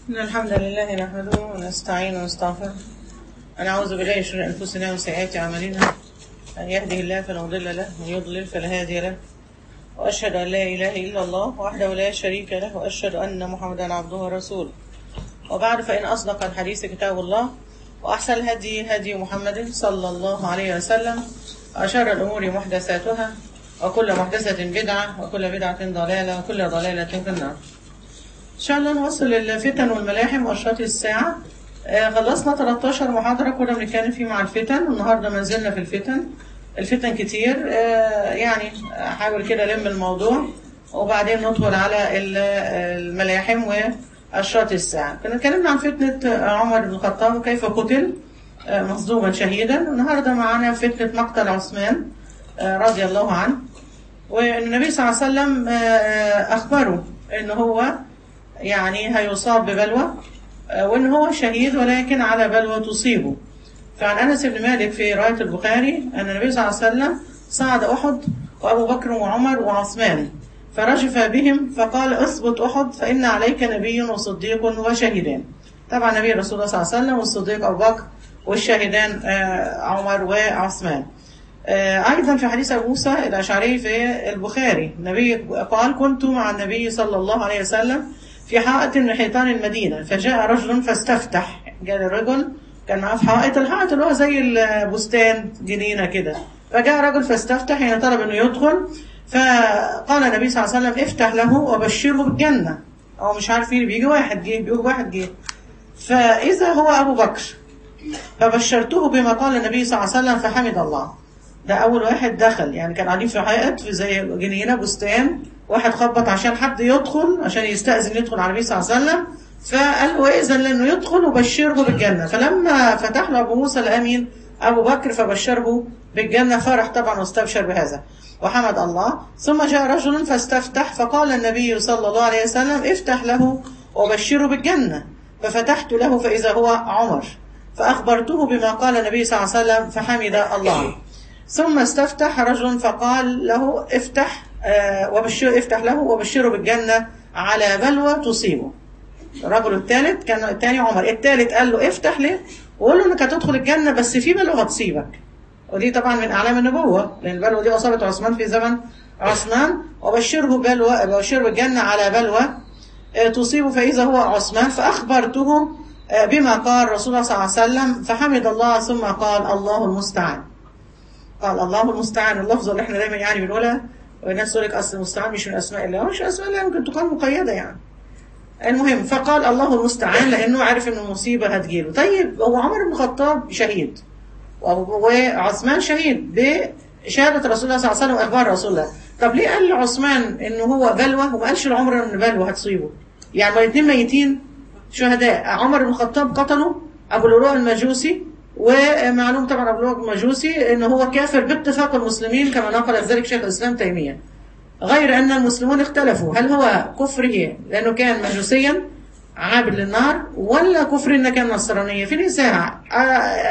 إن الحمد لله نحمده ونستعين ونستغفره ونعوذ بالله من شرور أنفسنا وسيئات أعمالنا من يهده الله فلا مضل له ومن يضلل فلا هادي له وأشهد أن لا إله إلا الله وحده لا شريك له وأشهد أن محمدا عبده ورسوله وبعد فإن أصدق الحديث كتاب الله وأحسن الهدي هدي محمد صلى الله عليه وسلم وأشر الأمور محدثاتها وكل محدثة بدعة وكل بدعة ضلالة وكل ضلالة في النار إن شاء الله نوصل الفتن والملاحم وأشراط الساعة آه، خلصنا 13 محاضرة كنا بنتكلم فيه مع الفتن والنهاردة ما زلنا في الفتن الفتن كتير آه، يعني أحاول كده ألم الموضوع وبعدين ندخل على ال- الملاحم وأشراط الساعة كنا اتكلمنا عن فتنة عمر بن الخطاب وكيف قتل آه، مصدوما شهيدا والنهاردة معانا فتنة مقتل عثمان آه، رضي الله عنه وأن النبي صلى الله عليه وسلم آه، آه، أخبره أن هو يعني هيصاب ببلوى آه، وان هو شهيد ولكن على بلوى تصيبه فعن انس بن مالك في روايه البخاري ان النبي صلى الله عليه وسلم صعد احد وابو بكر وعمر وعثمان فرجف بهم فقال اثبت احد فان عليك نبي وصديق وشهيدان طبعا نبي رسول الله صلى الله عليه وسلم والصديق ابو بكر والشاهدان آه، عمر وعثمان آه، أيضا في حديث أبو موسى الأشعري في البخاري النبي قال كنت مع النبي صلى الله عليه وسلم في حائط من حيطان المدينة فجاء رجل فاستفتح جاء الرجل كان معاه في حائط الحائط اللي هو زي البستان جنينة كده فجاء رجل فاستفتح يعني طلب انه يدخل فقال النبي صلى الله عليه وسلم افتح له وبشره بالجنة هو مش عارف مين بيجي واحد جه بيقول واحد جه فإذا هو أبو بكر فبشرته بما قال النبي صلى الله عليه وسلم فحمد الله ده أول واحد دخل يعني كان قاعدين في حائط في زي جنينة بستان واحد خبط عشان حد يدخل عشان يستأذن يدخل على النبي صلى الله عليه وسلم فقال له إذن لأنه يدخل وبشره بالجنة فلما فتح له أبو موسى الأمين أبو بكر فبشره بالجنة فرح طبعا واستبشر بهذا وحمد الله ثم جاء رجل فاستفتح فقال النبي صلى الله عليه وسلم افتح له وبشره بالجنة ففتحت له فإذا هو عمر فأخبرته بما قال النبي صلى الله عليه وسلم فحمد الله ثم استفتح رجل فقال له افتح آه، وبشر افتح له وبشره بالجنة على بلوى تصيبه الرجل الثالث كان الثاني عمر الثالث قال له افتح ليه وقول له انك هتدخل الجنة بس في بلوى هتصيبك ودي طبعا من اعلام النبوة لان البلوى دي اصابت عثمان في زمن عثمان وبشره بلوى بشره بالجنة على بلوى آه، تصيبه فإذا هو عثمان فأخبرته آه، بما قال رسول الله صلى الله عليه وسلم فحمد الله ثم قال الله المستعان قال الله المستعان اللفظة اللي احنا دايما يعني بنقولها والناس تقول لك اصل المستعان مش من اسماء الله مش اسماء الله ممكن تكون مقيدة يعني المهم فقال الله المستعان لانه عارف ان المصيبة هتجيله طيب هو عمر بن الخطاب شهيد وأبو- وعثمان شهيد بشهادة رسول الله صلى الله عليه وسلم واخبار رسول الله طب ليه قال لعثمان ان هو بلوى وما قالش لعمر ان بلوى هتصيبه يعني ما الاثنين ميتين شهداء عمر بن الخطاب قتله ابو لؤلؤ المجوسي ومعلوم طبعا ابو لؤلؤ المجوسي ان هو كافر باتفاق المسلمين كما نقل ذلك شيخ الاسلام تيميه غير ان المسلمون اختلفوا هل هو كفره لانه كان مجوسيا عابد للنار ولا كفر انه كان نصرانيا في نزاع آه،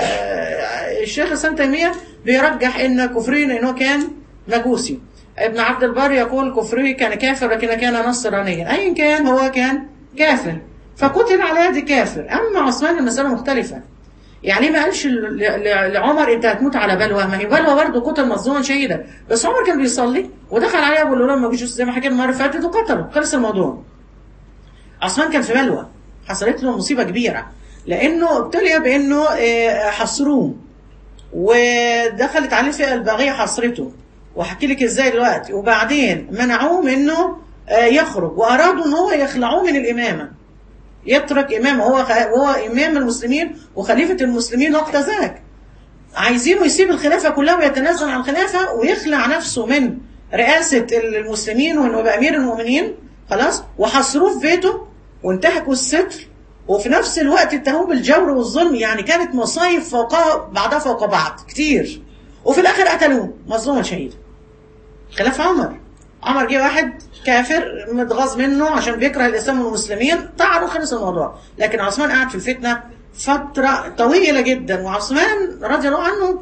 آه، الشيخ الاسلام تيميه بيرجح ان كفرين انه كان مجوسي ابن عبد البر يقول كفره كان كافر لكن كان نصرانيا ايا كان هو كان كافر فقتل على يد كافر اما عثمان المساله مختلفه يعني ما قالش ل- ل- لعمر انت هتموت على بلوى ما هي بلوى برضه قتل مظلوما شهيدا بس عمر كان بيصلي ودخل عليه ابو لؤلؤ المجوسي زي ما حكينا المره اللي فاتت وقتله خلص الموضوع عثمان كان في بلوى حصلت له مصيبه كبيره لانه ابتلي بانه آه، حصروه ودخلت عليه فئه الباغيه حصرته وهحكي لك ازاي دلوقتي وبعدين منعوه من انه آه، يخرج وارادوا ان هو يخلعوه من الامامه يترك امامه هو هو امام المسلمين وخليفه المسلمين وقت ذاك عايزينه يسيب الخلافه كلها ويتنازل عن الخلافه ويخلع نفسه من رئاسه المسلمين وانه يبقى امير المؤمنين خلاص وحصروه في بيته وانتهكوا الستر وفي نفس الوقت اتهموه بالجور والظلم يعني كانت مصايب فوقها بعضها فوق بعض كتير وفي الاخر قتلوه مظلوما شهيد خلاف عمر عمر جه واحد كافر متغاظ منه عشان بيكره الاسلام والمسلمين طعنه خلص الموضوع لكن عثمان قعد في الفتنه فتره طويله جدا وعثمان رضي الله عنه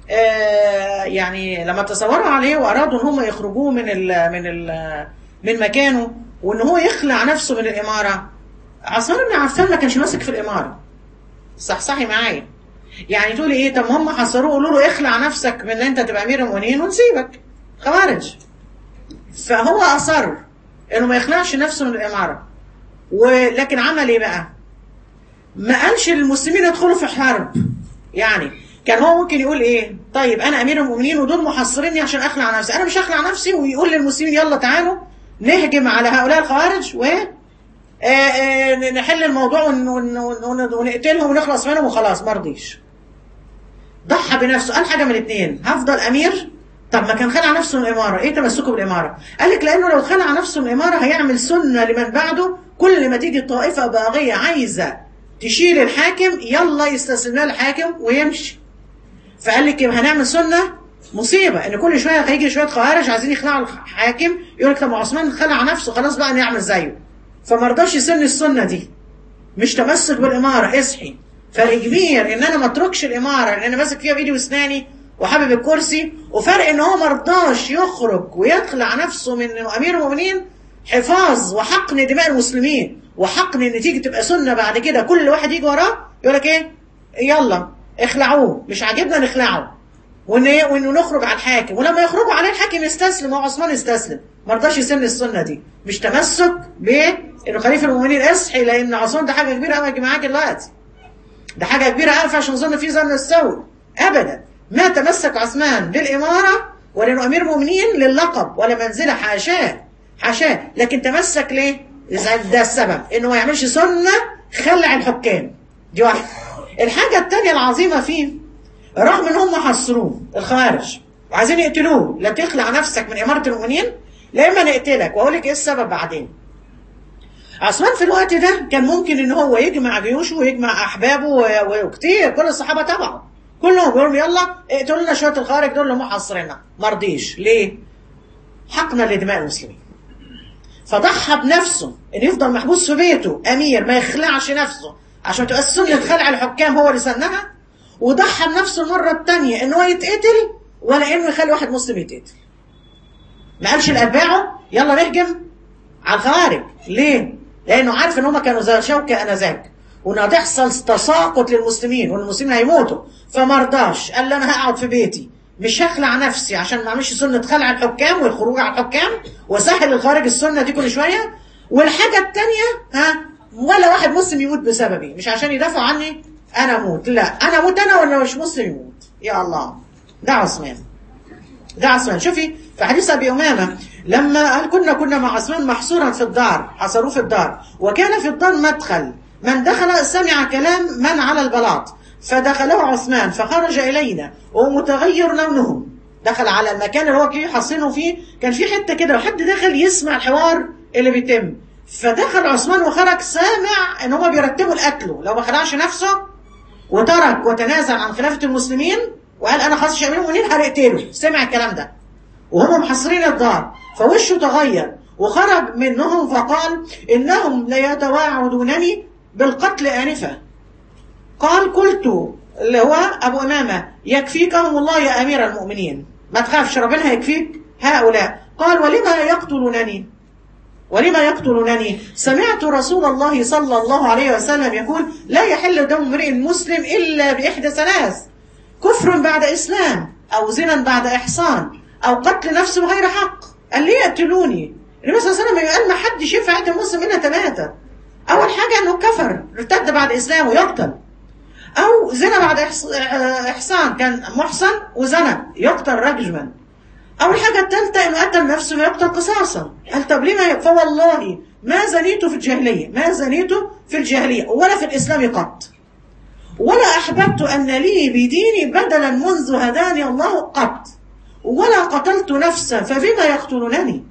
آه يعني لما تصوروا عليه وارادوا ان هم يخرجوه من ال من ال من مكانه وان هو يخلع نفسه من الاماره عثمان بن عفان ما كانش ماسك في الاماره صحصحي معايا يعني تقولي ايه طب هم حصروه قولوا له اخلع نفسك من ان انت تبقى امير المؤمنين ونسيبك خوارج فهو اصر انه ما يخلعش نفسه من الاماره ولكن عمل ايه بقى ما قالش للمسلمين يدخلوا في حرب يعني كان هو ممكن يقول ايه طيب انا امير المؤمنين ودول محصريني عشان اخلع نفسي انا مش هخلع نفسي ويقول للمسلمين يلا تعالوا نهجم على هؤلاء الخوارج و آه، آه، نحل الموضوع ون- ون- ون- ونقتلهم ونخلص منهم وخلاص ما رضيش ضحى بنفسه قال حاجه من الاثنين هفضل امير طب ما كان خلع نفسه من الاماره ايه تمسكه بالاماره قال لك لانه لو خلع نفسه من الاماره هيعمل سنه لمن بعده كل ما تيجي طائفه باغيه عايزه تشيل الحاكم يلا يستسلم لها الحاكم ويمشي فقال لك يبقى هنعمل سنه مصيبه ان كل شويه هيجي شويه خوارج عايزين يخلعوا الحاكم يقول لك طب ما عثمان خلع نفسه خلاص بقى نعمل زيه فما رضاش يسن السنه دي مش تمسك بالاماره اصحي فرق كبير ان انا ما اتركش الاماره لان انا ماسك فيها بايدي واسناني وحابب الكرسي وفرق ان هو ما رضاش يخرج ويخلع نفسه من إنه امير المؤمنين حفاظ وحقن دماء المسلمين وحقن ان تيجي تبقى سنه بعد كده كل واحد يجي وراه يقول لك ايه يلا اخلعوه مش عاجبنا نخلعه وان ايه وانه نخرج على الحاكم ولما يخرجوا عليه الحاكم يستسلم وعثمان يستسلم ما رضاش يسن السنه دي مش تمسك بانه خليفه المؤمنين اصحي لان عثمان ده حاجه كبيره قوي معاك دلوقتي ده حاجه كبيره قوي عشان نظن فيه ظن السوء ابدا ما تمسك عثمان بالاماره ولانه امير مؤمنين للقب ولا منزله حاشاه حاشاه لكن تمسك ليه؟ إذا ده السبب انه ما يعملش سنه خلع الحكام دي واحده الحاجه الثانيه العظيمه فيه رغم ان هم حصروه الخوارج وعايزين يقتلوه لا تخلع نفسك من اماره المؤمنين لا اما نقتلك واقول لك ايه السبب بعدين عثمان في الوقت ده كان ممكن ان هو يجمع جيوشه ويجمع احبابه و- وكتير كل الصحابه تبعه كلهم بيقولوا يلا اقتلوا لنا شويه الخوارج دول اللي محاصريننا ما رضيش ليه؟ حقنا لدماء المسلمين فضحى بنفسه ان يفضل محبوس في بيته امير ما يخلعش نفسه عشان تبقى سنه خلع الحكام هو اللي سنها وضحى بنفسه المره الثانيه ان هو يتقتل ولا انه يخلي واحد مسلم يتقتل ما قالش لاتباعه يلا نهجم على الخوارج ليه؟ لانه عارف ان هم كانوا زي شوكه انذاك وان هتحصل تساقط للمسلمين وان المسلمين هيموتوا فما رضاش قال لي انا هقعد في بيتي مش هخلع نفسي عشان ما اعملش سنه خلع الحكام والخروج على الحكام واسهل الخارج السنه دي كل شويه والحاجه الثانيه ها ولا واحد مسلم يموت بسببي مش عشان يدافعوا عني انا اموت لا انا اموت انا ولا مش مسلم يموت يا الله ده عثمان ده عثمان شوفي في حديث ابي امامه لما قال كنا كنا مع عثمان محصورا في الدار حصروه في الدار وكان في الدار مدخل من دخل سمع كلام من على البلاط فدخله عثمان فخرج الينا ومتغير لونهم دخل على المكان اللي هو كان حاصينه فيه كان في حته كده وحد دخل يسمع الحوار اللي بيتم فدخل عثمان وخرج سامع ان هم بيرتبوا القتل لو ما خلعش نفسه وترك وتنازل عن خلافة المسلمين وقال أنا خلاص مش أمير المؤمنين هنقتله سمع الكلام ده وهم محصرين الدار فوشه تغير وخرج منهم فقال إنهم ليتواعدونني بالقتل آنفا قال قلت اللي هو أبو أمامة يكفيكهم الله يا أمير المؤمنين ما تخافش ربنا هيكفيك هؤلاء قال ولما يقتلونني ولما يقتلونني سمعت رسول الله صلى الله عليه وسلم يقول لا يحل دم امرئ مسلم إلا بإحدى ثلاث كفر بعد إسلام أو زنا بعد إحصان أو قتل نفس بغير حق قال ليه يقتلوني النبي صلى الله عليه وسلم قال ما حدش ينفع يقتل مسلم إلا ثلاثة أول حاجة أنه كفر ارتد بعد إسلامه يقتل أو زنا بعد إحص- إحسان كان محسن وزنا يقتل رجما أو الحاجة الثالثة إنه قتل نفسه ويقتل قصاصا قال طب ليه ما فوالله ما زنيت في الجاهلية ما زنيت في الجاهلية ولا في الإسلام قط ولا أحببت أن لي بديني بدلا منذ هداني الله قط ولا قتلت نفسا فبما يقتلونني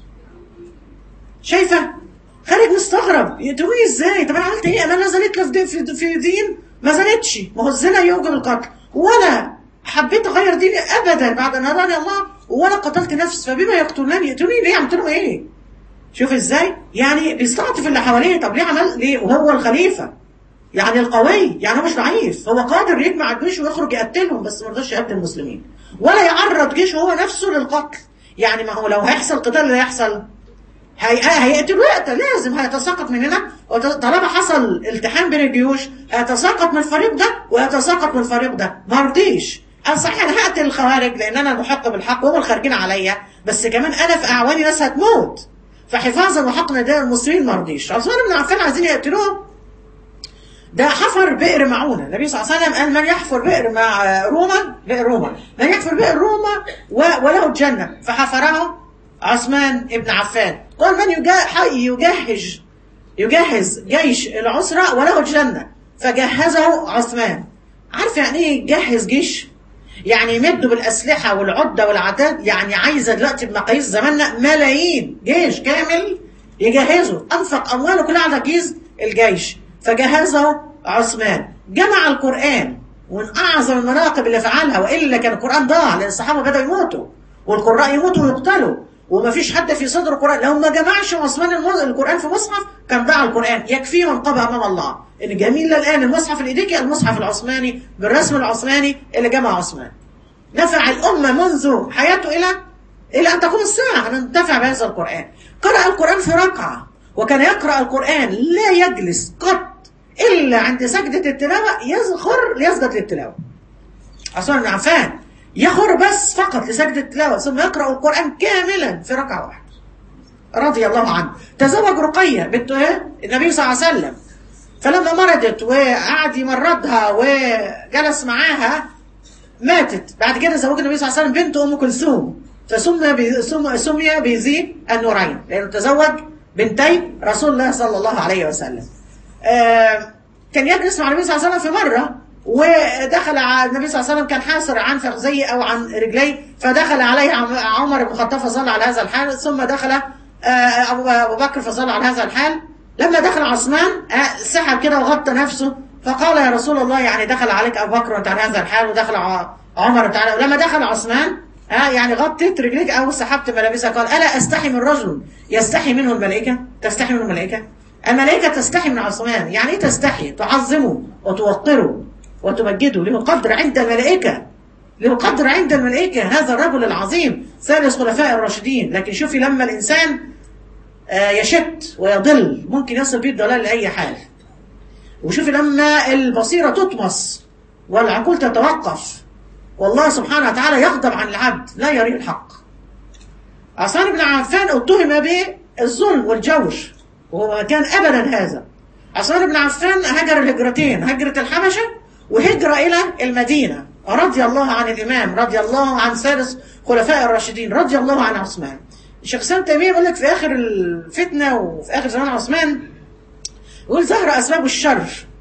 شايفة خارج مستغرب يقتلوني ازاي طب انا عملت ايه انا زنيت لا في دين- في في دين ما زنتش ما هو الزنا يوجب القتل ولا حبيت اغير ديني ابدا بعد ان هداني الله ولا قتلت نفس فبما يقتلونني يقتلوني ليه عملت لهم ايه شوف ازاي يعني بيستعطف اللي حواليه طب ليه عمل ليه وهو الخليفه يعني القوي يعني هو مش ضعيف هو قادر يجمع الجيش ويخرج يقتلهم بس ما رضاش يقتل المسلمين ولا يعرض جيشه هو نفسه للقتل يعني ما هو لو هيحصل قتال اللي هيحصل هي... هيقتلوا يقتل لازم هيتساقط مننا طالما حصل التحام بين الجيوش هيتساقط من الفريق ده وهيتساقط من الفريق ده ما رضيش انا صحيح انا هقتل الخوارج لان انا محق بالحق وهم الخارجين عليا بس كمان انا في اعواني ناس هتموت فحفاظا وحقنا دائر المسلمين ما رضيش عثمان بن عفان عايزين يقتلوه ده حفر بئر معونة النبي صلى الله عليه وسلم قال من يحفر بئر مع روما بئر روما من يحفر بئر روما وله الجنة فحفره عثمان بن عفان قال من يجهز يجهز جيش العسرة وله الجنة فجهزه عثمان عارف يعني ايه يجهز جيش يعني يمدوا بالأسلحة والعدة والعتاد يعني عايزة دلوقتي بمقاييس زماننا ملايين جيش كامل يجهزه أنفق أمواله كلها على تجهيز الجيش فجهزه عثمان جمع القرآن ومن أعظم المناقب اللي فعلها وإلا كان القرآن ضاع لأن الصحابة بدأوا يموتوا والقراء يموتوا ويقتلوا وما فيش حد في صدر القرآن لو ما جمعش عثمان القرآن في مصحف كان ضاع القرآن يكفيه وانقضى أمام الله إن جميل الآن المصحف الإيديكي المصحف العثماني بالرسم العثماني اللي جمع عثمان نفع الأمة منذ حياته إلى إلى أن تقوم الساعة ننتفع بهذا القرآن قرأ القرآن في ركعة وكان يقرأ القرآن لا يجلس قط إلا عند سجدة التلاوة يخر ليسجد للتلاوة عثمان بن عفان يخر بس فقط لسجدة التلاوة ثم يقرأ القرآن كاملا في ركعة واحدة رضي الله عنه تزوج رقية بنت النبي صلى الله عليه وسلم فلما مرضت وقعد يمرضها وجلس معاها ماتت بعد كده زوج النبي صلى الله عليه وسلم بنت ام كلثوم فسمي بي سمي بذي النورين لانه تزوج بنتي رسول الله صلى الله عليه وسلم آه كان يجلس مع النبي صلى الله عليه وسلم في مره ودخل على النبي صلى الله عليه وسلم كان حاسر عن فخذيه او عن رجليه فدخل عليه عمر بن الخطاب فصلى على هذا الحال ثم دخل ابو بكر فصلى على هذا الحال لما دخل عثمان سحب كده وغطى نفسه فقال يا رسول الله يعني دخل عليك ابو بكر وانت على هذا الحال ودخل عمر وانت على لما دخل عثمان ها يعني غطيت رجليك او سحبت ملابسها قال الا استحي من رجل يستحي منه الملائكه تستحي منه الملائكه الملائكه تستحي من عثمان يعني ايه تستحي تعظمه وتوقره وتمجده له قدر عند الملائكه له قدر عند الملائكه هذا الرجل العظيم ثالث خلفاء الراشدين لكن شوفي لما الانسان يشت ويضل ممكن يصل بيه الضلال لاي حال وشوفي لما البصيرة تطمس والعقول تتوقف والله سبحانه وتعالى يغضب عن العبد لا يري الحق عثمان بن عفان اتهم بالظلم والجور وهو كان ابدا هذا عثمان بن عفان هجر الهجرتين هجرة الحبشة وهجرة إلى المدينة رضي الله عن الإمام رضي الله عن ثالث خلفاء الراشدين رضي الله عن عثمان الشيخ سام تيمية يقول لك في آخر الفتنة وفي آخر زمان عثمان يقول ظهر أسباب الشر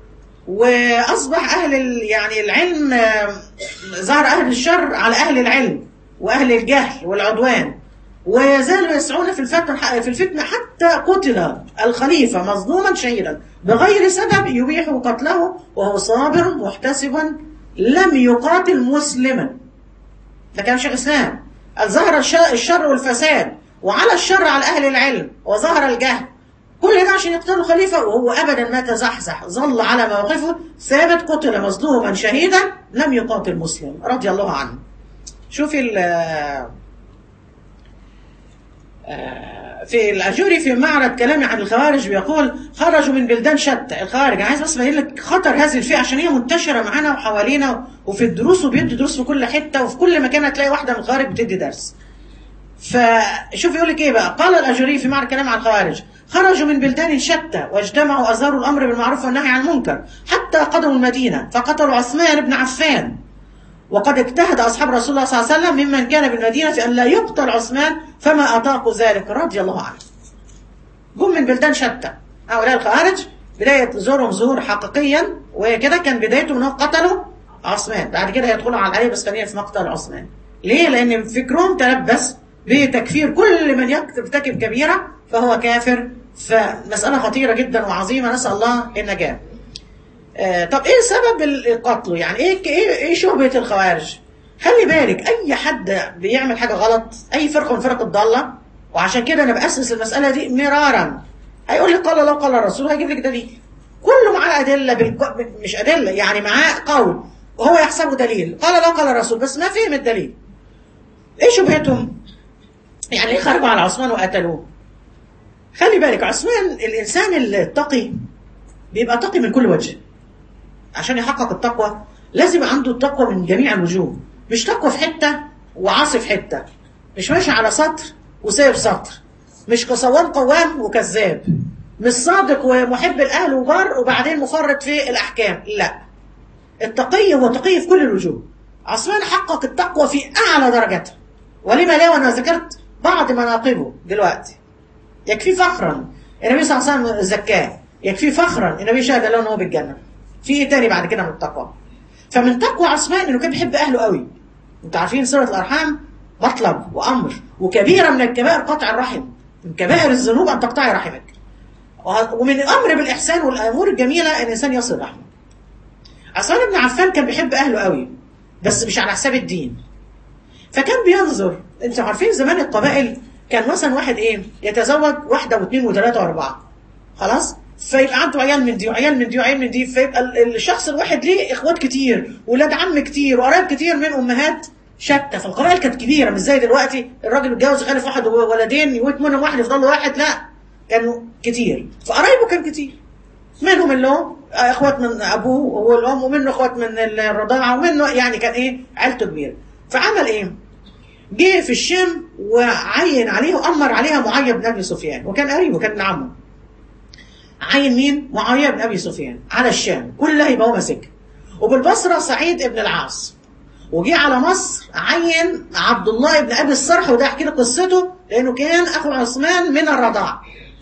وأصبح أهل يعني العلم ظهر أهل الشر على أهل العلم وأهل الجهل والعدوان ويزالوا يسعون في الفتنة في الفتنة حتى قتل الخليفة مظلوما شهيدا بغير سبب يبيح قتله وهو صابر محتسبا لم يقاتل مسلما ده كان شيخ اسلام ظهر الشر والفساد وعلى الشر على اهل العلم وظهر الجهل كل ده عشان يقتلوا الخليفة وهو أبدا ما تزحزح ظل على موقفه ثابت قتل مظلوما شهيدا لم يقاتل مسلم رضي الله عنه شوفي ال في الأجوري في معرض كلامي عن الخوارج بيقول خرجوا من بلدان شتى الخوارج أنا عايز بس أبين لك خطر هذه الفئة عشان هي منتشرة معانا وحوالينا وفي الدروس وبيدي دروس في كل حتة وفي كل مكان هتلاقي واحدة من الخوارج بتدي درس فشوف يقول لك ايه بقى قال الاجوري في معرض كلام عن الخوارج خرجوا من بلدان شتى واجتمعوا اظهروا الامر بالمعروف والنهي عن المنكر حتى قدموا المدينه فقتلوا عثمان بن عفان وقد اجتهد اصحاب رسول الله صلى الله عليه وسلم ممن كان بالمدينه في ان لا يقتل عثمان فما اطاقوا ذلك رضي الله عنه. جم من بلدان شتى هؤلاء الخوارج بدايه ظهورهم ظهور حقيقيا وكده كان بدايته انهم قتلوا عثمان بعد كده يدخلوا على العلي بسخانيه في مقتل عثمان. ليه؟ لان فكرهم تلبس بتكفير كل من يرتكب كبيرة فهو كافر فمسألة خطيرة جدا وعظيمة نسأل الله النجاة آه طب ايه سبب قتله يعني ايه ايه, إيه شبهة الخوارج خلي بالك اي حد بيعمل حاجة غلط اي فرقة من فرق الضالة وعشان كده انا بأسس المسألة دي مرارا هيقول لك قال الله قال الرسول هيجيب لك دليل كله معاه أدلة بالك... مش أدلة يعني معاه قول وهو يحسبه دليل قال الله قال الرسول بس ما فهم الدليل ايه شبهتهم يعني ليه خرجوا على عثمان وقتلوه خلي بالك عثمان الانسان التقي بيبقى تقي من كل وجه عشان يحقق التقوى لازم يبقى عنده التقوى من جميع الوجوه مش تقوى في حته وعاصي في حته مش ماشي على سطر وسايب سطر مش كصوان قوام وكذاب مش صادق ومحب الاهل وبر وبعدين مفرط في الاحكام لا التقي هو تقي في كل الوجوه عثمان حقق التقوى في اعلى درجاتها ولما لا وانا ذكرت بعض مناقبه دلوقتي يكفي فخرا النبي صلى الله عليه وسلم زكاه يكفي فخرا النبي شهد له ان هو بالجنه في ايه تاني بعد كده من التقوى فمن تقوى عثمان انه كان بيحب اهله قوي انتوا عارفين سوره الارحام مطلب وامر وكبيره من الكبائر قطع الرحم من كبائر الذنوب ان تقطعي رحمك ومن الامر بالاحسان والامور الجميله ان الانسان يصل رحمه عثمان بن عفان كان بيحب اهله قوي بس مش على حساب الدين فكان بينظر انتوا عارفين زمان القبائل كان مثلا واحد ايه يتزوج واحده واثنين وثلاثه واربعه خلاص فيبقى عنده عيال من دي وعيال من دي وعيال من دي فيبقى الشخص الواحد ليه اخوات كتير ولاد عم كتير وقرايب كتير من امهات شتى فالقبائل كانت كبيره مش زي دلوقتي الراجل اتجوز خلف واحد وولدين يموت منهم واحد يفضل له واحد لا كانوا كتير فقرايبه كان كتير منهم اللي هو اخوات من ابوه والام ومنه اخوات من الرضاعه ومنه يعني كان ايه عيلته كبيره فعمل ايه؟ جه في الشام وعين عليه وامر عليها معاويه بن ابي سفيان وكان قريبه كان عمه عين مين؟ معاويه بن ابي سفيان على الشام كلها يبقى هو ماسكها وبالبصره سعيد بن العاص وجي على مصر عين عبد الله بن ابي الصرح وده احكي لك قصته لانه كان اخو عثمان من الرضاعه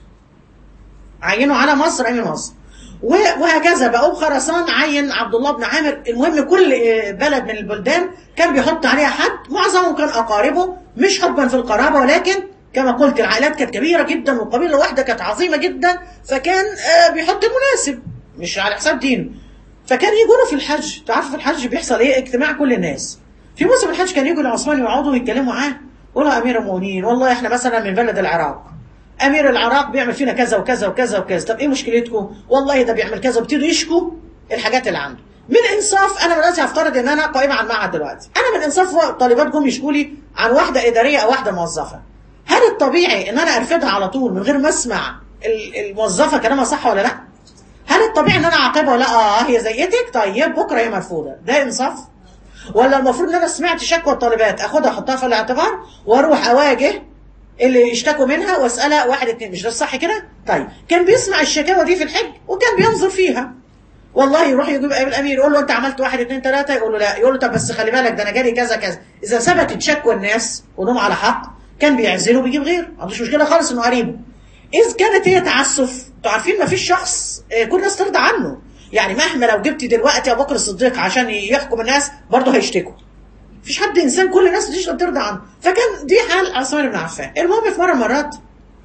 عينه على مصر امير مصر وهكذا بقى خرسان عين عبد الله بن عامر المهم كل بلد من البلدان كان بيحط عليها حد معظمهم كان اقاربه مش حبا في القرابه ولكن كما قلت العائلات كانت كبيره جدا والقبيله الواحده كانت عظيمه جدا فكان بيحط المناسب مش على حساب دينه فكان يجوا في الحج تعرف في الحج بيحصل ايه اجتماع كل الناس في موسم الحج كان يجوا لعثمان يقعدوا ويتكلموا معاه يقولوا امير المؤمنين والله احنا مثلا من بلد العراق امير العراق بيعمل فينا كذا وكذا وكذا وكذا طب ايه مشكلتكم والله ده بيعمل كذا وابتدوا يشكوا الحاجات اللي عنده من انصاف انا دلوقتي هفترض ان انا قائمه على المعهد دلوقتي انا من انصاف طالبات جم يشكوا لي عن واحده اداريه او واحده موظفه هل الطبيعي ان انا ارفدها على طول من غير ما اسمع الموظفه كلامها صح ولا لا هل الطبيعي ان انا اعاقبها ولا اه هي زيتك طيب بكره هي مرفوضه ده انصاف ولا المفروض ان انا سمعت شكوى الطالبات اخدها احطها في الاعتبار واروح اواجه اللي اشتكوا منها واسالها واحد اتنين مش ده الصح كده؟ طيب كان بيسمع الشكاوى دي في الحج وكان بينظر فيها والله يروح يجيب الامير يقول له انت عملت واحد اتنين تلاته يقول له لا يقول له طب بس خلي بالك ده انا جالي كذا كذا اذا ثبتت شكوى الناس وانهم على حق كان بيعزله وبيجيب غيره ما عندوش مشكله خالص انه قريبه اذ كانت هي تعسف انتوا عارفين ما فيش شخص كل الناس ترضى عنه يعني مهما لو جبت دلوقتي ابو بكر الصديق عشان يحكم الناس برضه هيشتكوا مفيش حد انسان كل الناس تشتغل ترضى عنه فكان دي حال عثمان بن عفان المهم في مره مرات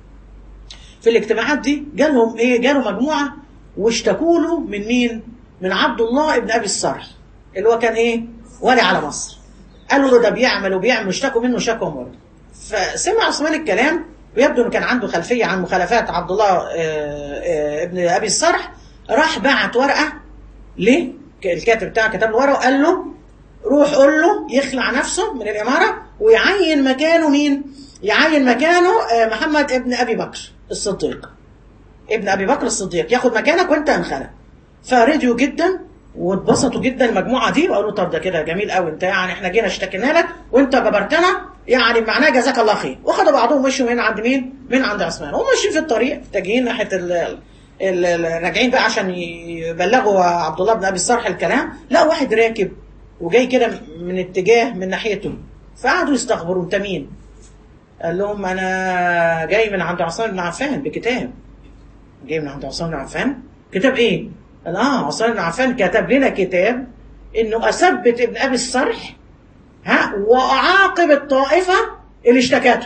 في الاجتماعات دي جالهم ايه جالوا مجموعه واشتكوا له من مين من عبد الله بن ابي الصرح اللي هو كان ايه ولي على مصر قالوا له ده بيعمل وبيعمل واشتكوا منه شكوى برضه فسمع عثمان الكلام ويبدو انه كان عنده خلفيه عن مخالفات عبد الله ابن ابي الصرح راح بعت ورقه ليه الكاتب بتاعه كتب له ورقه وقال له روح قول له يخلع نفسه من الاماره ويعين مكانه مين؟ يعين مكانه محمد ابن ابي بكر الصديق ابن ابي بكر الصديق ياخد مكانك وانت انخلع فرضيوا جدا واتبسطوا جدا المجموعه دي وقالوا طب ده كده جميل قوي انت يعني احنا جينا اشتكينا لك وانت جبرتنا يعني معناه جزاك الله خير وخدوا بعضهم مشوا من عند مين؟ من عند عثمان هم ماشيين في الطريق تاجين ناحيه ال راجعين بقى عشان يبلغوا عبد الله بن ابي الصرح الكلام لا واحد راكب وجاي كده من اتجاه من ناحيته فقعدوا يستخبروا انت مين؟ قال لهم انا جاي من عند عثمان بن عفان بكتاب جاي من عند عثمان بن عفان كتاب ايه؟ قال اه عثمان بن عفان كتب لنا كتاب انه اثبت ابن ابي الصرح ها واعاقب الطائفه اللي اشتكته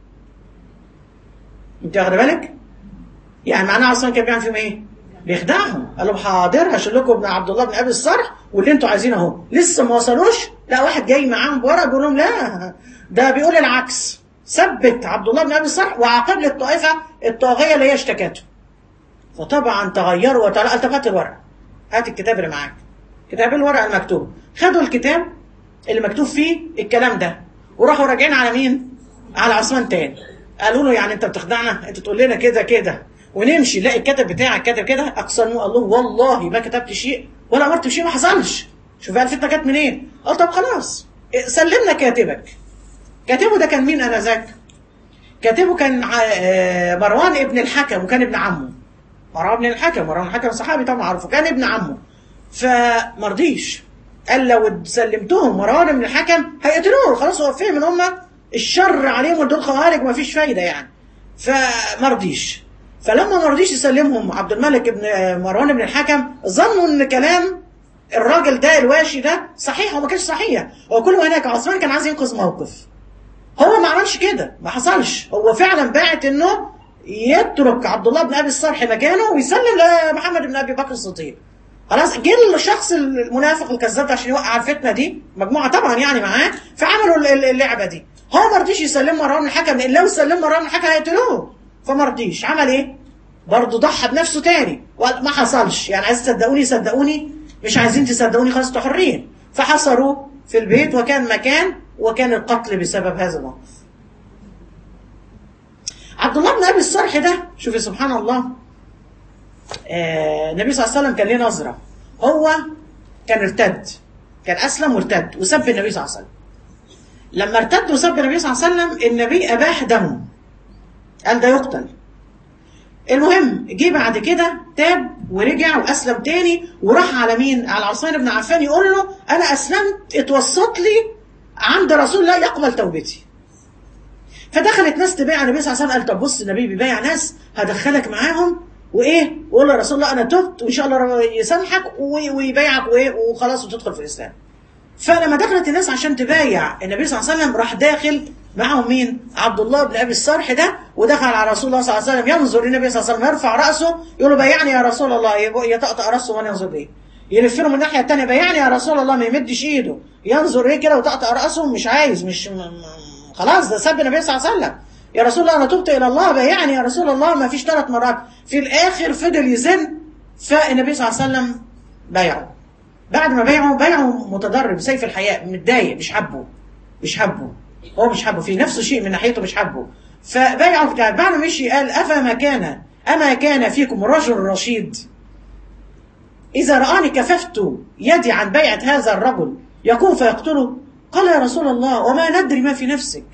انت واخد بالك؟ يعني معناه عثمان كان بيعمل فيهم ايه؟ بيخدعهم قال لهم حاضر هشيل لكم ابن عبد الله بن ابي الصرح واللي انتوا عايزينه اهو لسه ما وصلوش لا واحد جاي معاهم بورق بيقول لهم لا ده بيقول العكس ثبت عبد الله بن ابي الصرح وعاقب لي الطائفه الطاغيه اللي هي اشتكته فطبعا تغيروا وتلا انت هات الورق هات الكتاب اللي معاك كتاب الورق المكتوب خدوا الكتاب اللي مكتوب فيه الكلام ده وراحوا راجعين على مين؟ على عثمان تاني قالوا له يعني انت بتخدعنا انت تقول لنا كده كده ونمشي نلاقي الكاتب بتاعك كاتب كده اقسموا قال له والله ما كتبت شيء ولا امرت بشيء ما حصلش شوف بقى الفتنه جت منين قال طب خلاص سلمنا كاتبك كاتبه ده كان مين انذاك كاتبه كان ع- آه، مروان ابن الحكم وكان ابن عمه مروان ابن الحكم مروان الحكم صحابي طبعا عارفه كان ابن عمه فمرضيش قال لو سلمتهم مروان ابن الحكم هيقتلوه خلاص هو فهم ان هم الشر عليهم ودول خوارج ومفيش فايده يعني فمرضيش فلما مرضيش يسلمهم عبد الملك ابن آه، مروان بن الحكم ظنوا ان كلام الراجل ده الواشي ده صحيح هو ما كانش صحيح هو كل ما هناك عثمان كان عايز ينقذ موقف هو ما عملش كده ما حصلش هو فعلا باعت انه يترك عبد الله بن ابي الصالح مكانه ويسلم لمحمد بن ابي بكر الصديق خلاص جه الشخص المنافق الكذاب ده عشان يوقع الفتنه دي مجموعه طبعا يعني معاه فعملوا ال- ال- اللعبه دي هو ما رضيش يسلم مروان الحكم لان لو سلم مروان الحكم هيقتلوه فما رضيش عمل ايه؟ برضه ضحى بنفسه تاني وما حصلش يعني عايز تصدقوني صدقوني مش عايزين تصدقوني خلاص انتوا حرين فحصروه في البيت وكان مكان وكان القتل بسبب هذا الموقف عبد الله بن ابي الصرح ده شوفي سبحان الله آه، النبي صلى الله عليه وسلم كان ليه نظره هو كان ارتد كان اسلم وارتد وسب النبي صلى الله عليه وسلم لما ارتد وسب النبي صلى الله عليه وسلم النبي اباح دمه قال ده يقتل المهم جه بعد كده تاب ورجع واسلم تاني وراح على مين؟ على عثمان بن عفان يقول له انا اسلمت اتوسط لي عند رسول الله يقبل توبتي. فدخلت ناس تبايع النبي صلى الله عليه وسلم قال طب بص النبي بيبايع ناس هدخلك معاهم وايه؟ وقول له يا رسول الله انا تبت وان شاء الله رب- يسامحك وي- ويبايعك وايه وخلاص وتدخل في الاسلام. فلما دخلت الناس عشان تبايع النبي صلى الله عليه وسلم راح داخل معهم مين؟ عبد الله بن ابي الصرح ده ودخل على رسول الله صلى الله عليه وسلم ينظر للنبي صلى الله عليه وسلم يرفع راسه يقول له بايعني يا رسول الله يبقى- يطقطق راسه وانا ينظر ليه؟ يلف له من الناحيه الثانيه بايعني يا رسول الله ما يمدش ايده ينظر ايه كده وطقطق راسه مش عايز مش م... م... خلاص ده سب النبي صلى الله عليه وسلم يا رسول الله انا تبت الى الله بايعني يا رسول الله ما فيش ثلاث مرات في الاخر فضل يزن فالنبي صلى الله عليه وسلم بايعه بعد ما بايعه بايعه متضرر بسيف الحياء متضايق مش حبه مش حبه هو مش حبه في نفسه شيء من ناحيته مش حبه فبايعه بتاع بعد ما مشي قال افما كان اما كان فيكم رجل رشيد اذا رآني كففت يدي عن بيعة هذا الرجل يقوم فيقتله قال يا رسول الله وما ندري ما في نفسك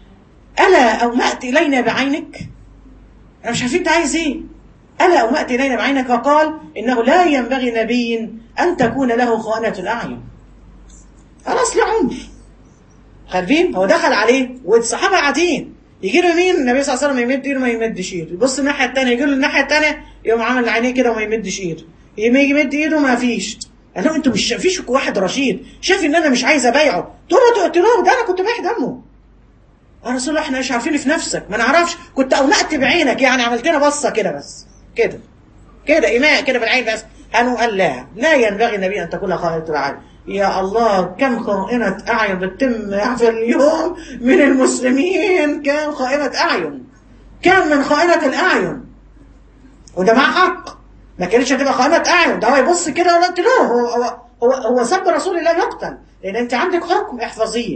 ألا أومأت إلينا بعينك أنا مش عارفين أنت عايز إيه ألا أومأت إلينا بعينك فقال إنه لا ينبغي نبي أن تكون له خائنة الأعين خلاص له عمر خارجين هو دخل عليه والصحابة قاعدين يجي له مين النبي صلى الله عليه وسلم يمد ايده ما يمدش ايده يبص الناحيه الثانيه يجي له الناحيه الثانيه يقوم عامل عينيه كده وما يمدش ايده يجي يمد ايده ما فيش قال له انتوا مش فيش واحد رشيد شايف ان انا مش عايز ابايعه تقولوا تقتلوه ده انا كنت بايع دمه يا رسول الله احنا مش عارفين في نفسك ما نعرفش كنت اونقت بعينك يعني عملت لنا بصه كده بس كده كده ايماء كده بالعين بس قالوا قال لا لا ينبغي النبي ان تكون خائنة العين يا الله كم خائنة أعين بتتم في اليوم من المسلمين كم خائنة أعين كم من خائنة الأعين وده معاه حق ما كانتش هتبقى خائنة أعين ده هو يبص كده ولا له هو هو هو, هو سب رسول الله يقتل لأن أنت عندك حكم احفظيه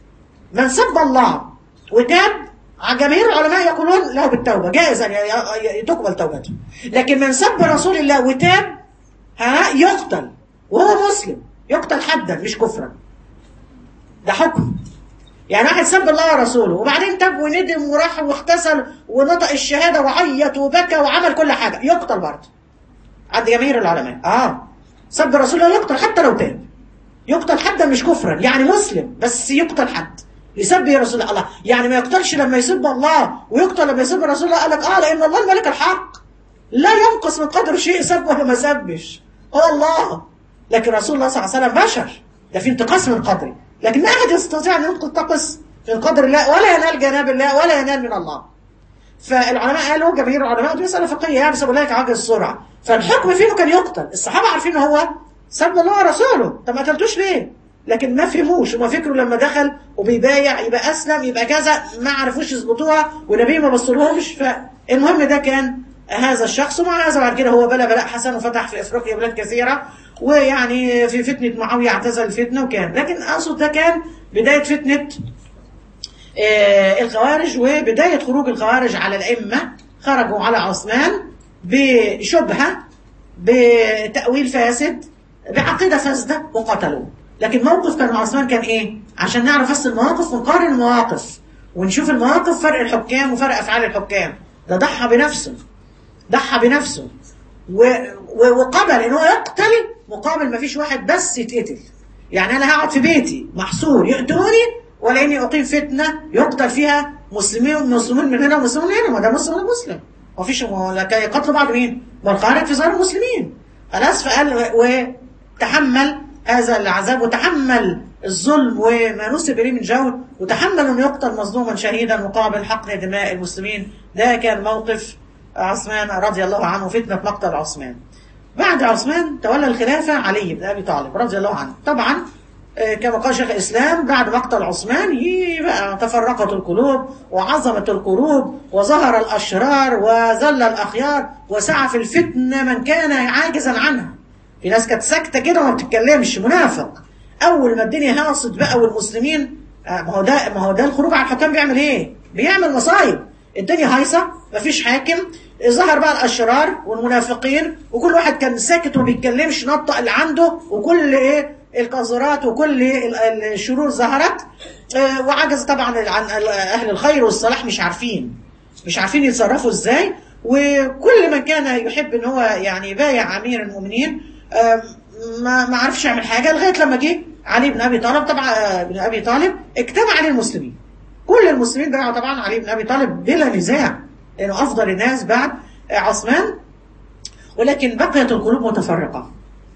من سب الله وتاب جماهير العلماء يقولون له بالتوبة جائز أن ي- ي- تقبل توبته لكن من سب رسول الله وتاب ها يقتل وهو مسلم يقتل حدا مش كفرا ده حكم يعني واحد سب الله ورسوله وبعدين تاب وندم وراح واغتسل ونطق الشهادة وعيط وبكى وعمل كل حاجة يقتل برضه عند جماهير العلماء اه سب رسول الله يقتل حتى لو تاب يقتل حدا مش كفرا يعني مسلم بس يقتل حد يسب يا رسول الله يعني ما يقتلش لما يسب الله ويقتل لما يسب رسول الله قال لك اه لان الله الملك الحق لا ينقص من قدر شيء سب ولا ما سبش هو الله لكن رسول الله صلى الله عليه وسلم بشر ده في انتقاص من قدره لكن ما احد يستطيع ان ينتقص من قدر الله ولا ينال جناب الله ولا ينال من الله فالعلماء قالوا جماهير العلماء دي مسألة فقهية يعني بس لك عجز السرعة فالحكم فيه إنه كان يقتل الصحابة عارفين ان هو سب الله ورسوله طب ما قتلتوش ليه لكن ما فهموش وما فكروا لما دخل وبيبايع يبقى اسلم يبقى كذا ما عرفوش يظبطوها والنبي ما بصلهمش فالمهم ده كان هذا الشخص ومع هذا بعد كده هو بلا بلاء حسن وفتح في افريقيا بلاد كثيره ويعني في فتنه معاويه اعتزل الفتنه وكان لكن اقصد ده كان بدايه فتنه آه، الخوارج وبداية خروج الخوارج على الأئمة خرجوا على عثمان بشبهة بتأويل فاسد بعقيدة فاسدة وقتلوه لكن موقف كان مع عثمان كان ايه عشان نعرف بس المواقف ونقارن المواقف ونشوف المواقف فرق الحكام وفرق افعال الحكام ده ضحى بنفسه ضحى بنفسه و... و... وقبل ان هو يقتل مقابل ما فيش واحد بس يتقتل يعني انا هقعد في بيتي محصور يقتلوني ولا اني اقيم فتنه يقتل فيها مسلمين مسلمين من هنا ومسلمين من هنا ما ده مسلم ولا مسلم ما فيش لكن يقتلوا بعض مين؟ والخارج في ظهر المسلمين خلاص فقال وتحمل هذا العذاب وتحمل الظلم وما نسب اليه من جور وتحمل انه يقتل مظلوما شهيدا مقابل حقن دماء المسلمين ده كان موقف عثمان رضي الله عنه فتنه مقتل عثمان بعد عثمان تولى الخلافه علي بن ابي طالب رضي الله عنه طبعا آه، كما قال شيخ الاسلام بعد مقتل عثمان ي- بقى تفرقت القلوب وعظمت القلوب وظهر الاشرار وذل الاخيار وسعى في الفتنه من كان عاجزا عنها في ناس كانت ساكته كده وما بتتكلمش منافق اول ما الدنيا هاصت بقى والمسلمين آه، ما هو ده ما هو ده الخروج على الحكام بيعمل ايه؟ بيعمل مصايب الدنيا هايصه مفيش حاكم ظهر بقى الاشرار والمنافقين وكل واحد كان ساكت وما بيتكلمش نطق اللي عنده وكل ايه القذرات وكل ال- ال- الشرور ظهرت آه، وعجز طبعا عن اهل الخير والصلاح مش عارفين مش عارفين يتصرفوا ازاي وكل من كان يحب ان هو يعني يبايع امير المؤمنين آم، ما ما عرفش يعمل حاجه لغايه لما جه علي بن ابي طالب طبعا آه، بن ابي طالب اجتمع عليه المسلمين كل المسلمين بايعوا طبعا علي بن ابي طالب بلا نزاع لانه افضل الناس بعد آه، عثمان ولكن بقيت القلوب متفرقه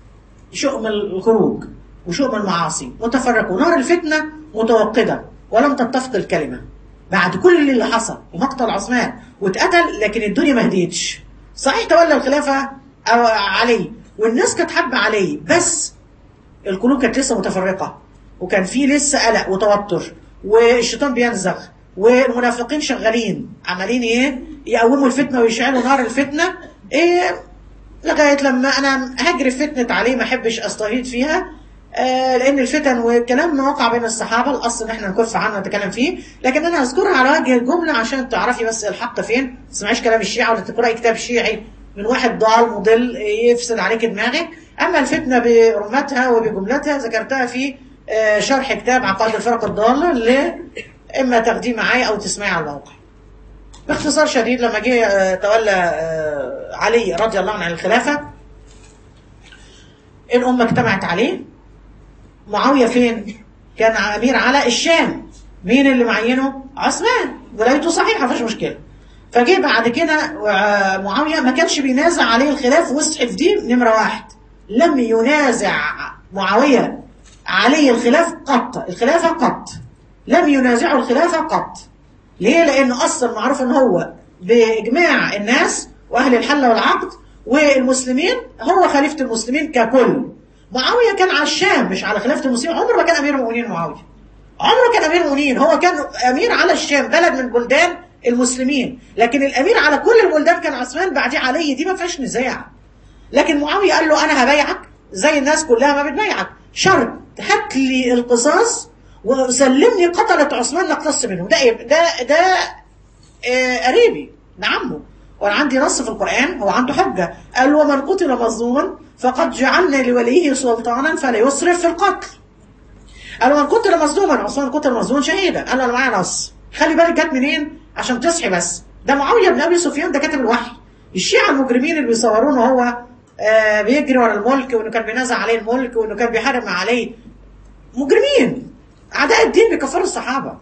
شؤم الخروج وشؤم المعاصي متفرق ونار الفتنة متوقدة ولم تتفق الكلمة بعد كل اللي حصل ومقتل عثمان واتقتل لكن الدنيا ما هديتش صحيح تولى الخلافة أو علي والناس كانت حابة علي بس القلوب كانت لسه متفرقة وكان في لسه قلق وتوتر والشيطان بينزغ والمنافقين شغالين عمالين ايه يقوموا الفتنة ويشعلوا نار الفتنة ايه لغايه لما انا هجري في فتنه عليه ما احبش استغيث فيها آه لان الفتن والكلام ما وقع بين الصحابه الاصل ان احنا نكف عنه ونتكلم فيه لكن انا هذكرها على وجه الجمله عشان تعرفي بس الحق فين ما تسمعيش كلام الشيعه ولا تقراي كتاب شيعي من واحد ضال مضل يفسد عليك دماغك اما الفتنه برمتها وبجملتها ذكرتها في آه شرح كتاب عقائد الفرق الضاله اللي اما تاخديه معايا او تسمعي على الموقع باختصار شديد لما جه آه، تولى آه، علي رضي الله عنه عن الخلافة الأمة اجتمعت عليه معاوية فين؟ كان أمير على الشام مين اللي معينه؟ عثمان ولايته صحيحة مفيش مشكلة فجه بعد كده آه، معاوية ما كانش بينازع عليه الخلاف واصحف دي نمرة واحد لم ينازع معاوية عليه الخلاف قط الخلافة قط لم ينازعه الخلافة قط ليه؟ لأنه أصلا معروف إن هو بإجماع الناس وأهل الحل والعقد والمسلمين هو خليفة المسلمين ككل. معاوية كان على الشام مش على خلافة المسلمين، عمره ما كان أمير المؤمنين معاوية. عمره كان أمير المؤمنين، هو كان أمير على الشام بلد من بلدان المسلمين، لكن الأمير على كل البلدان كان عثمان بعديه علي دي ما فيهاش نزاع. لكن معاوية قال له أنا هبايعك زي الناس كلها ما بتبايعك، شرط هات لي القصاص وسلمني قتلة عثمان نقتص منهم، ده إيه؟ ده ده آه، قريبي ده عمه وانا عندي نص في القران هو عنده حجه قال ومن قتل مظلوما فقد جعلنا لوليه سلطانا فلا يسرف في القتل قال ومن قتل مظلوما عثمان قتل مظلوما شهيدا قال انا معايا نص خلي بالك جت منين عشان تصحي بس ده معاويه بن ابي سفيان ده كاتب الوحي الشيعة المجرمين اللي بيصورونه هو آه بيجري ورا الملك وانه كان بينازع عليه الملك وانه كان بيحارب مع عليه مجرمين اعداء الدين بيكفروا الصحابه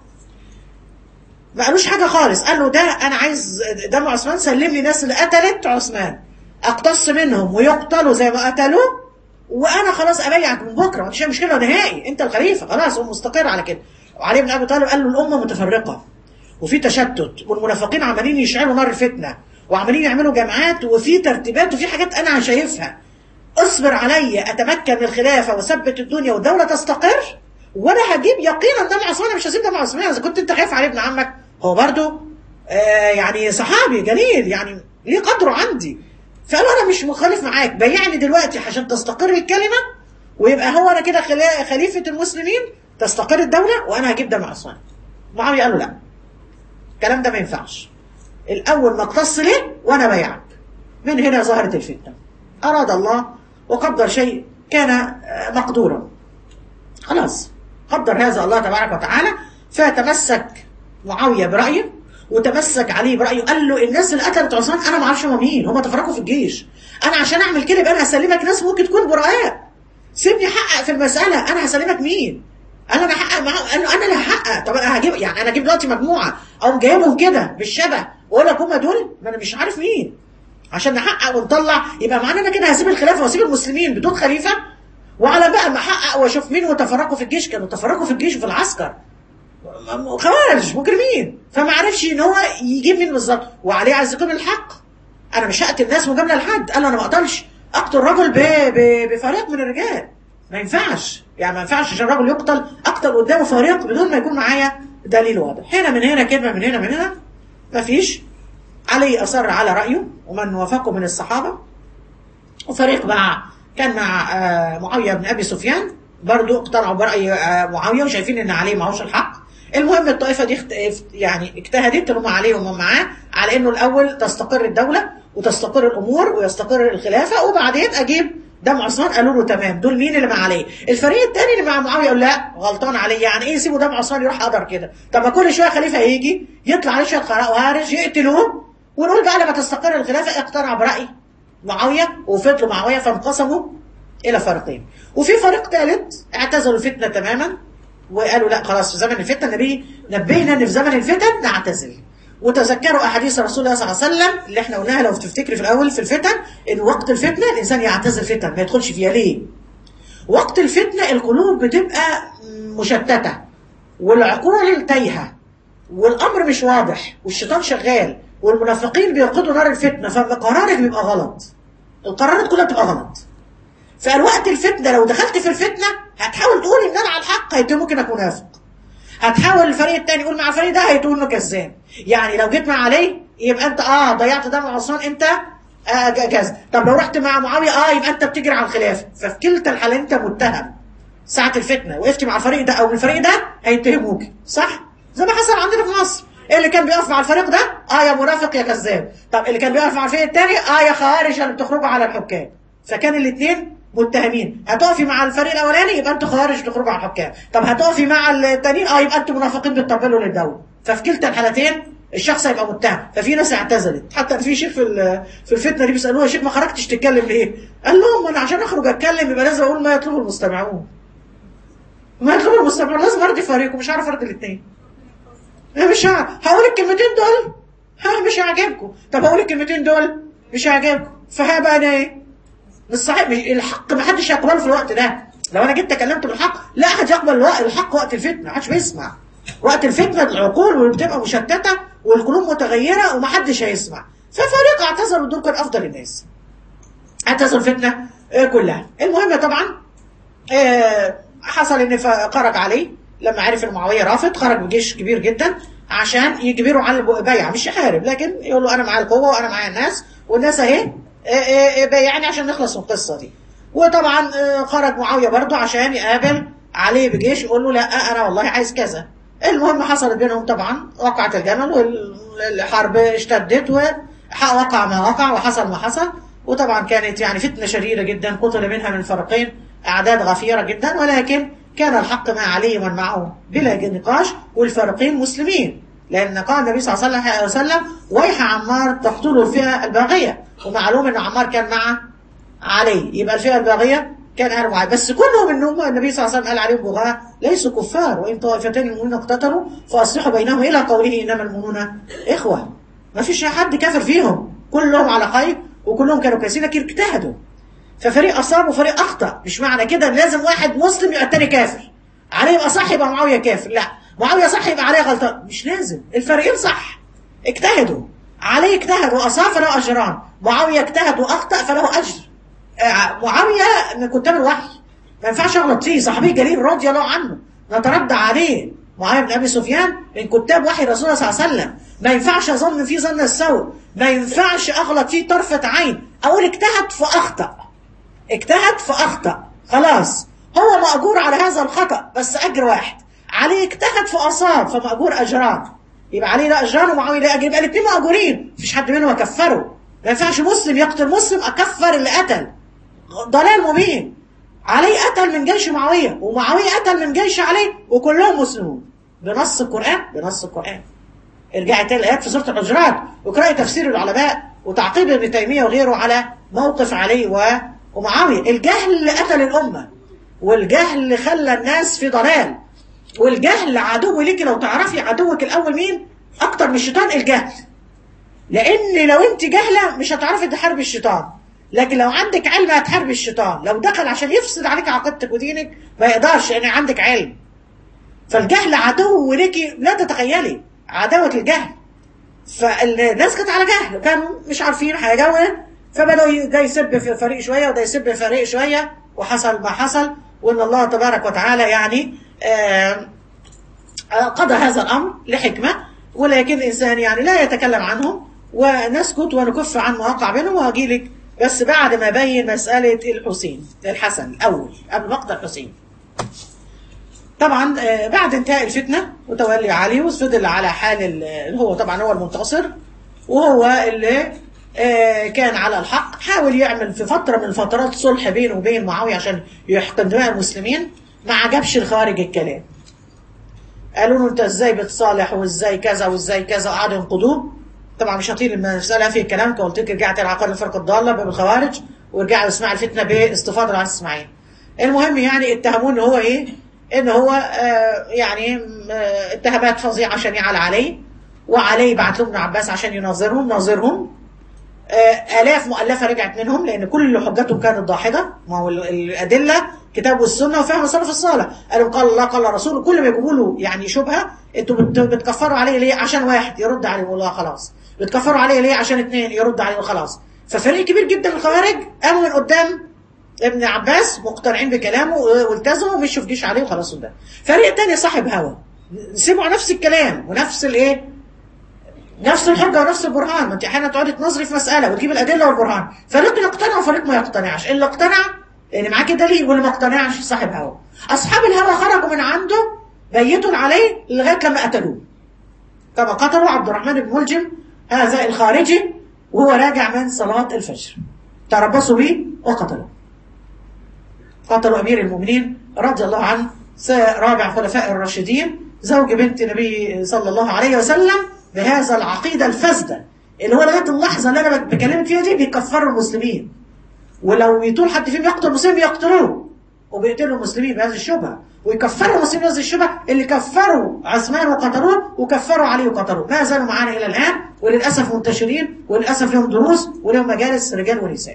ما قالوش حاجه خالص قال له ده انا عايز دم عثمان سلم لي ناس اللي قتلت عثمان اقتص منهم ويقتلوا زي ما قتلوه وانا خلاص ابايعك من بكره مفيش مشكله نهائي انت الخليفه خلاص هو مستقر على كده وعلي بن ابي طالب قال له الامه متفرقه وفي تشتت والمنافقين عمالين يشعلوا نار الفتنه وعمالين يعملوا جماعات وفي ترتيبات وفي حاجات انا شايفها اصبر عليا اتمكن من الخلافه واثبت الدنيا والدوله تستقر وانا هجيب يقينا دم عثمان أنا مش هسيب دم عثمان اذا كنت انت خايف عليه ابن عمك هو برضه آه يعني صحابي جليل يعني ليه قدره عندي فقال انا مش مخالف معاك بيعني دلوقتي عشان تستقر الكلمه ويبقى هو انا كده خلا- خليفه المسلمين تستقر الدوله وانا هجيب دم عثمان معاويه قال له لا الكلام ده ما ينفعش الاول ما اقتص ليه وانا بايعك من هنا ظهرت الفتنه اراد الله وقدر شيء كان آه، مقدورا خلاص قدر هذا الله تبارك وتعالى فتمسك معاويه برايه وتمسك عليه برايه قال له الناس اللي قتلت عثمان انا ما اعرفش هم مين هم تفرقوا في الجيش انا عشان اعمل كده يبقى انا هسلمك ناس ممكن تكون براء سيبني احقق في المساله انا هسلمك مين قال انا هحقق معاه قال له انا اللي هحقق طب انا هجيب يعني انا اجيب دلوقتي مجموعه او جايبهم كده بالشبه واقول لك هم دول ما انا مش عارف مين عشان نحقق ونطلع يبقى معنى انا كده هسيب الخلافه واسيب المسلمين بدون خليفه وعلى بقى ما احقق واشوف مين وتفرقوا في الجيش كانوا تفرقوا في الجيش وفي العسكر خوارج مجرمين فما عرفش ان هو يجيب مين بالظبط وعليه عايز يكون الحق انا مش هقتل ناس مجامله لحد قال له انا ما اقدرش اقتل رجل ب... ب... بفريق من الرجال ما ينفعش يعني ما ينفعش عشان الرجل يقتل اقتل قدامه فريق بدون ما يكون معايا دليل واضح هنا من هنا كلمه من هنا من هنا ما فيش علي اصر على رايه ومن وافقه من الصحابه وفريق مع كان مع آه، معاويه بن ابي سفيان برضو اقتنعوا براي آه، معاويه وشايفين ان علي معهوش الحق المهم الطائفه دي اخت... اف- يعني اجتهدت اللي هم عليه وهم معاه على انه الاول تستقر الدوله وتستقر الامور ويستقر الخلافه وبعدين اجيب دم عثمان قالوا له تمام دول مين اللي مع علي الفريق الثاني اللي مع معاويه قال لا غلطان عليه يعني ايه يسيبوا دم عثمان يروح قدر كده طب ما كل شويه خليفه يجي يطلع عليه شويه خوارج يقتلوه ونقول بقى لما تستقر الخلافه اقتنع براي معاويه وفضلوا معاويه فانقسموا الى فريقين وفي فريق ثالث اعتزلوا الفتنه تماما وقالوا لا خلاص في زمن الفتنه النبي نبهنا ان في زمن الفتن نعتزل وتذكروا احاديث رسول الله صلى الله عليه وسلم اللي احنا قلناها لو تفتكري في الاول في الفتن ان وقت الفتنه الانسان يعتزل فتن ما يدخلش فيها ليه؟ وقت الفتنه القلوب بتبقى مشتته والعقول تايهه والامر مش واضح والشيطان شغال والمنافقين بيوقدوا نار الفتنه فقرارك بيبقى غلط القرارات كلها بتبقى غلط فالوقت الفتنه لو دخلت في الفتنه هتحاول تقول ان انا على الحق هيتهموك انك منافق هتحاول الفريق التاني يقول مع الفريق ده هيتقول انه كذاب يعني لو جيت مع علي يبقى انت اه ضيعت دم عثمان انت آه ج- كذا طب لو رحت مع معاويه اه يبقى انت بتجري على الخلافه ففي كلتا الحالين انت متهم ساعه الفتنه وقفت مع الفريق ده او من الفريق ده هيتهموك صح زي ما حصل عندنا في مصر اللي كان بيقف مع الفريق ده اه يا منافق يا كذاب طب اللي كان بيقف مع الفريق التاني اه يا خوارج اللي بتخرجوا على الحكام فكان الاثنين متهمين هتقفي مع الفريق الاولاني يبقى انتوا خوارج بتخرجوا على الحكام طب هتقفي مع التانيين اه يبقى انتوا منافقين بتطبلوا للدوله ففي كلتا الحالتين الشخص هيبقى متهم ففي ناس اعتزلت حتى في شيخ في ال- في الفتنه دي بيسالوه يا شيخ ما خرجتش تتكلم ليه؟ قال لهم انا عشان اخرج اتكلم يبقى لازم اقول ما يطلبه المستمعون ما يطلبه المستمعون لازم ارضي فريق ومش عارف ارضي الاثنين مش ه- هقول الكلمتين دول ها مش هيعجبكم طب هقول الكلمتين دول مش هيعجبكم فهبقى انا ايه مش صحيح مش الحق ما حدش هيقبله في الوقت ده لو انا جيت تكلمت بالحق لا حد يقبل الوقت الحق وقت الفتنه ما حدش بيسمع وقت الفتنه العقول بتبقى مشتته والقلوب متغيره ومحدش هيسمع ففريق اعتذروا دول كان افضل الناس اعتزلوا الفتنه آه، كلها المهم طبعا آه، حصل ان ف- خرج عليه لما عرف ان معاويه رافض خرج بجيش كبير جدا عشان يجبروا على البيعه مش يحارب لكن يقول له انا معايا القوه وانا معايا الناس والناس اهي آه، آه، آه، بايعني عشان نخلص من القصه دي وطبعا آه، خرج معاويه برضه عشان يقابل عليه بجيش يقول له لا انا والله عايز كذا المهم حصلت بينهم طبعا وقعت الجمل والحرب اشتدت ووقع ما وقع وحصل ما حصل وطبعا كانت يعني فتنه شديده جدا قتل منها من فريقين اعداد غفيره جدا ولكن كان الحق مع علي ومن معه بلا نقاش والفريقين مسلمين لان قال النبي صلى الله عليه وسلم ويح عمار تقتله الفئه الباغيه ومعلوم ان عمار كان مع علي يبقى الفئه الباغيه كان اهل معاويه بس كلهم انهم النبي صلى الله عليه وسلم قال عليهم بغاة ليسوا كفار وان طائفتين المؤمنين اقتتلوا فاصلحوا بينهم الى قوله انما المؤمنون اخوه ما فيش حد كافر فيهم كلهم على خير وكلهم كانوا كويسين لكن اجتهدوا ففريق اصاب وفريق اخطا مش معنى كده ان لازم واحد مسلم يبقى التاني كافر علي يبقى صح يبقى معاويه كافر لا معاويه صح يبقى علي غلطان مش لازم الفريقين صح اجتهدوا علي اجتهد واصاب فله اجران معاويه اجتهد واخطا فله اجر آه، معاويه من كتاب الوحي ما ينفعش اغلط فيه صحابي جليل رضي الله عنه نتردى عليه معاويه بن ابي سفيان من كتاب وحي رسول الله صلى الله عليه وسلم ما ينفعش اظن فيه ظن السوء ما ينفعش اغلط فيه طرفه عين اقول اجتهد فاخطا اجتهد فاخطا خلاص هو مأجور على هذا الخطأ بس أجر واحد علي اجتهد فاصاب فمأجور اجران يبقى علي لا اجران ومعاويه لا اجر يبقى الاثنين مأجورين مفيش حد منهم اكفره ما ينفعش مسلم يقتل مسلم اكفر اللي قتل ضلال مبين علي قتل من جيش معاويه ومعاويه قتل من جيش علي وكلهم مسلمون بنص القران بنص القران ارجعي تاني الايات في سوره الحجرات واقراي تفسير العلماء وتعقيب ابن تيميه وغيره على موقف علي و... ومعاويه الجهل اللي قتل الامه والجهل اللي خلى الناس في ضلال والجهل عدو ليكي لو تعرفي عدوك الاول مين اكتر من الشيطان الجهل لان لو انت جاهله مش هتعرفي تحاربي الشيطان لكن لو عندك علم هتحاربي الشيطان لو دخل عشان يفسد عليك عقيدتك ودينك ما يقدرش لان عندك علم فالجهل عدو ليكي لا تتخيلي عداوة الجهل فالناس كانت على جهل كانوا مش عارفين حاجة و- فبدأوا ده يسب في فريق شوية وده يسب في فريق شوية وحصل ما حصل وإن الله تبارك وتعالى يعني آه آه، قضى هذا الأمر لحكمة ولكن الإنسان يعني لا يتكلم عنهم ونسكت ونكف عن ما وقع بينهم وأجيلك بس بعد ما بين مسألة الحسين الحسن الأول قبل مقتل الحسين طبعا آه، بعد انتهاء الفتنة وتولي علي وفضل على حال ال- اللي هو طبعا هو المنتصر وهو اللي آه، كان على الحق حاول يعمل في فترة من فترات صلح بينه وبين معاوية عشان يحكم دماء المسلمين ما عجبش الخوارج الكلام قالوا له انت ازاي بتصالح وازاي كذا وازاي كذا قعدوا ينقضوه طبعا مش هطيل المسألة في الكلام قلت لك رجعت العقاد الفرقة الضالة باب الخوارج ورجعوا اسماعيل الفتنة باستفاضة عن اسماعيل المهم يعني اتهموه ان هو ايه ان هو آه يعني آه اتهامات فظيعة شنيعة عليه وعليه بعت لهم ابن عباس عشان يناظرهم ناظرهم آه آلاف مؤلفة رجعت منهم لأن كل حجتهم كانت ضاحضة ما هو ال- الأدلة كتاب والسنة وفهم السلف الصالح قالوا قال الله قال رسول كل ما يجيبوا له يعني شبهة انتوا بت- بتكفروا عليه ليه عشان واحد يرد عليه والله خلاص بتكفروا عليه ليه عشان اثنين يرد عليه وخلاص ففريق كبير جدا من الخوارج قاموا من قدام ابن عباس مقتنعين بكلامه والتزموا ومشوا في جيش عليه وخلاص ده فريق تاني صاحب هوى سمعوا نفس الكلام ونفس الايه نفس الحجه ونفس البرهان ما انت احيانا تقعدي تنظري في مساله وتجيب الادله والبرهان فريق يقتنع وفريق ما يقتنعش اللي اقتنع لان معاك الدليل واللي ما اقتنعش صاحب هوى اصحاب الهوى خرجوا من عنده بيتوا عليه لغايه لما قتلوه كما قتلوا عبد الرحمن بن ملجم هذا الخارجي وهو راجع من صلاه الفجر تربصوا به وقتلوه قتلوا أمير المؤمنين رضي الله عنه رابع خلفاء الراشدين زوج بنت النبي صلى الله عليه وسلم بهذا العقيدة الفاسدة اللي هو لغاية اللحظة اللي أنا بكلمك فيها دي بيكفروا المسلمين ولو يطول حد فيهم يقتل مسلم يقتلوه وبيقتلوا المسلمين بهذه الشبهة ويكفروا المسلمين بهذه الشبهة اللي كفروا عثمان وقتلوه وكفروا علي وقتلوه ما زالوا معانا إلى الآن وللأسف منتشرين وللأسف لهم دروس ولهم مجالس رجال ونساء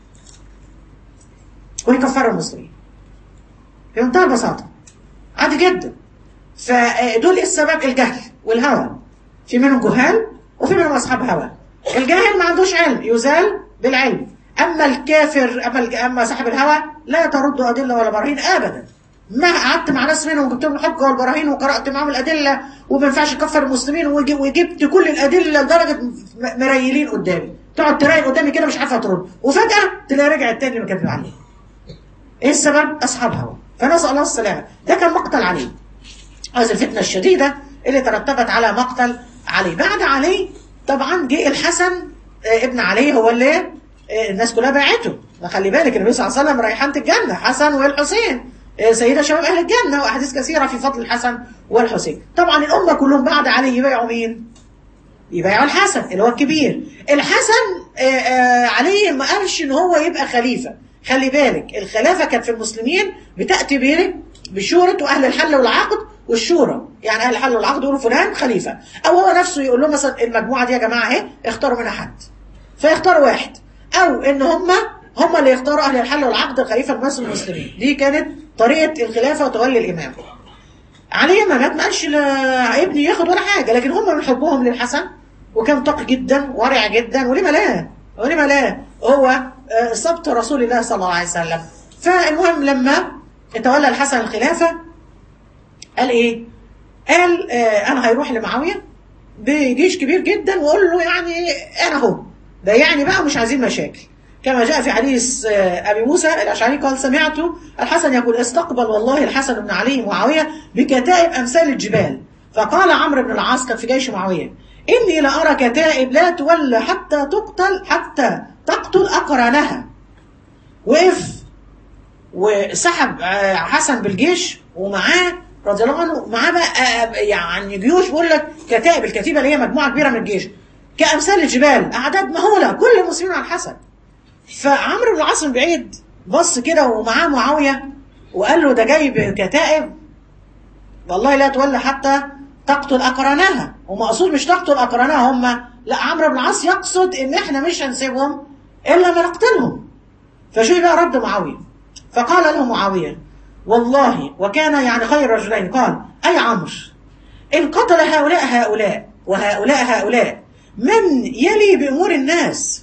ويكفروا المسلمين في منتهى البساطة عادي جدا فدول السبب الجهل والهوى في منهم جهال وفي منهم أصحاب هوى الجاهل ما عندوش علم يزال بالعلم أما الكافر أما, الج- أما صاحب الهوى لا ترد أدلة ولا براهين أبدا ما قعدت مع ناس منهم وجبت لهم الحجة والبراهين وقرأت معاهم الأدلة وما ينفعش تكفر المسلمين وج- وجبت كل الأدلة لدرجة م- مريلين قدامي تقعد ترايل قدامي كده مش عارفة ترد وفجأة تلاقي رجع التاني اللي كان عليه ايه السبب؟ اصحاب هوى فنسال الله السلامه ده كان مقتل علي هذه الفتنه الشديده اللي ترتبت على مقتل علي بعد علي طبعا جه الحسن آه، ابن علي هو اللي آه، الناس كلها باعته خلي بالك النبي صلى الله عليه وسلم ريحانه الجنه حسن والحسين آه، سيده شباب اهل الجنه واحاديث كثيره في فضل الحسن والحسين طبعا الامه كلهم بعد علي يبايعوا مين يبايعوا الحسن اللي هو الكبير الحسن آه، آه، علي ما قالش ان هو يبقى خليفه خلي بالك الخلافه كانت في المسلمين بتاتي بيه بشورة واهل الحل والعقد والشورى يعني اهل الحل والعقد يقولوا فلان خليفه او هو نفسه يقول لهم مثلا المجموعه دي يا جماعه اهي اختاروا منها حد فيختاروا واحد او ان هم هم اللي يختاروا اهل الحل والعقد خليفه الناس المسلمين دي كانت طريقه الخلافه وتولي الامام علي ما مات ما قالش لا ابني ياخد ولا حاجه لكن هم من حبهم للحسن وكان تقي جدا ورع جدا ولما لا ولما لا هو آه، سبط رسول الله صلى الله عليه وسلم فالمهم لما تولى الحسن الخلافه قال ايه قال آه انا هيروح لمعاويه بجيش كبير جدا واقول له يعني انا اهو ده يعني بقى مش عايزين مشاكل كما جاء في حديث آه، ابي موسى الاشعري قال سمعت الحسن يقول استقبل والله الحسن بن علي معاويه بكتائب امثال الجبال فقال عمرو بن العاص كان في جيش معاويه اني لارى كتائب لا تولى حتى تقتل حتى تقتل اقرانها وقف وسحب آه، حسن بالجيش ومعاه رضي الله عنه معاه بقى آه، يعني جيوش بيقول لك كتائب الكتيبه اللي هي مجموعه كبيره من الجيش كامثال الجبال اعداد مهوله كل المسلمين على الحسن فعمرو بن العاص من بعيد بص كده ومعاه معاويه وقال له ده جاي بكتائب والله لا تولى حتى تقتل اقرانها ومقصود مش تقتل اقرانها هم لا عمرو بن العاص يقصد ان احنا مش هنسيبهم الا ما نقتلهم فشوف بقى رد معاويه فقال له معاويه والله وكان يعني خير رجلين قال اي عمرو ان قتل هؤلاء هؤلاء وهؤلاء هؤلاء من يلي بامور الناس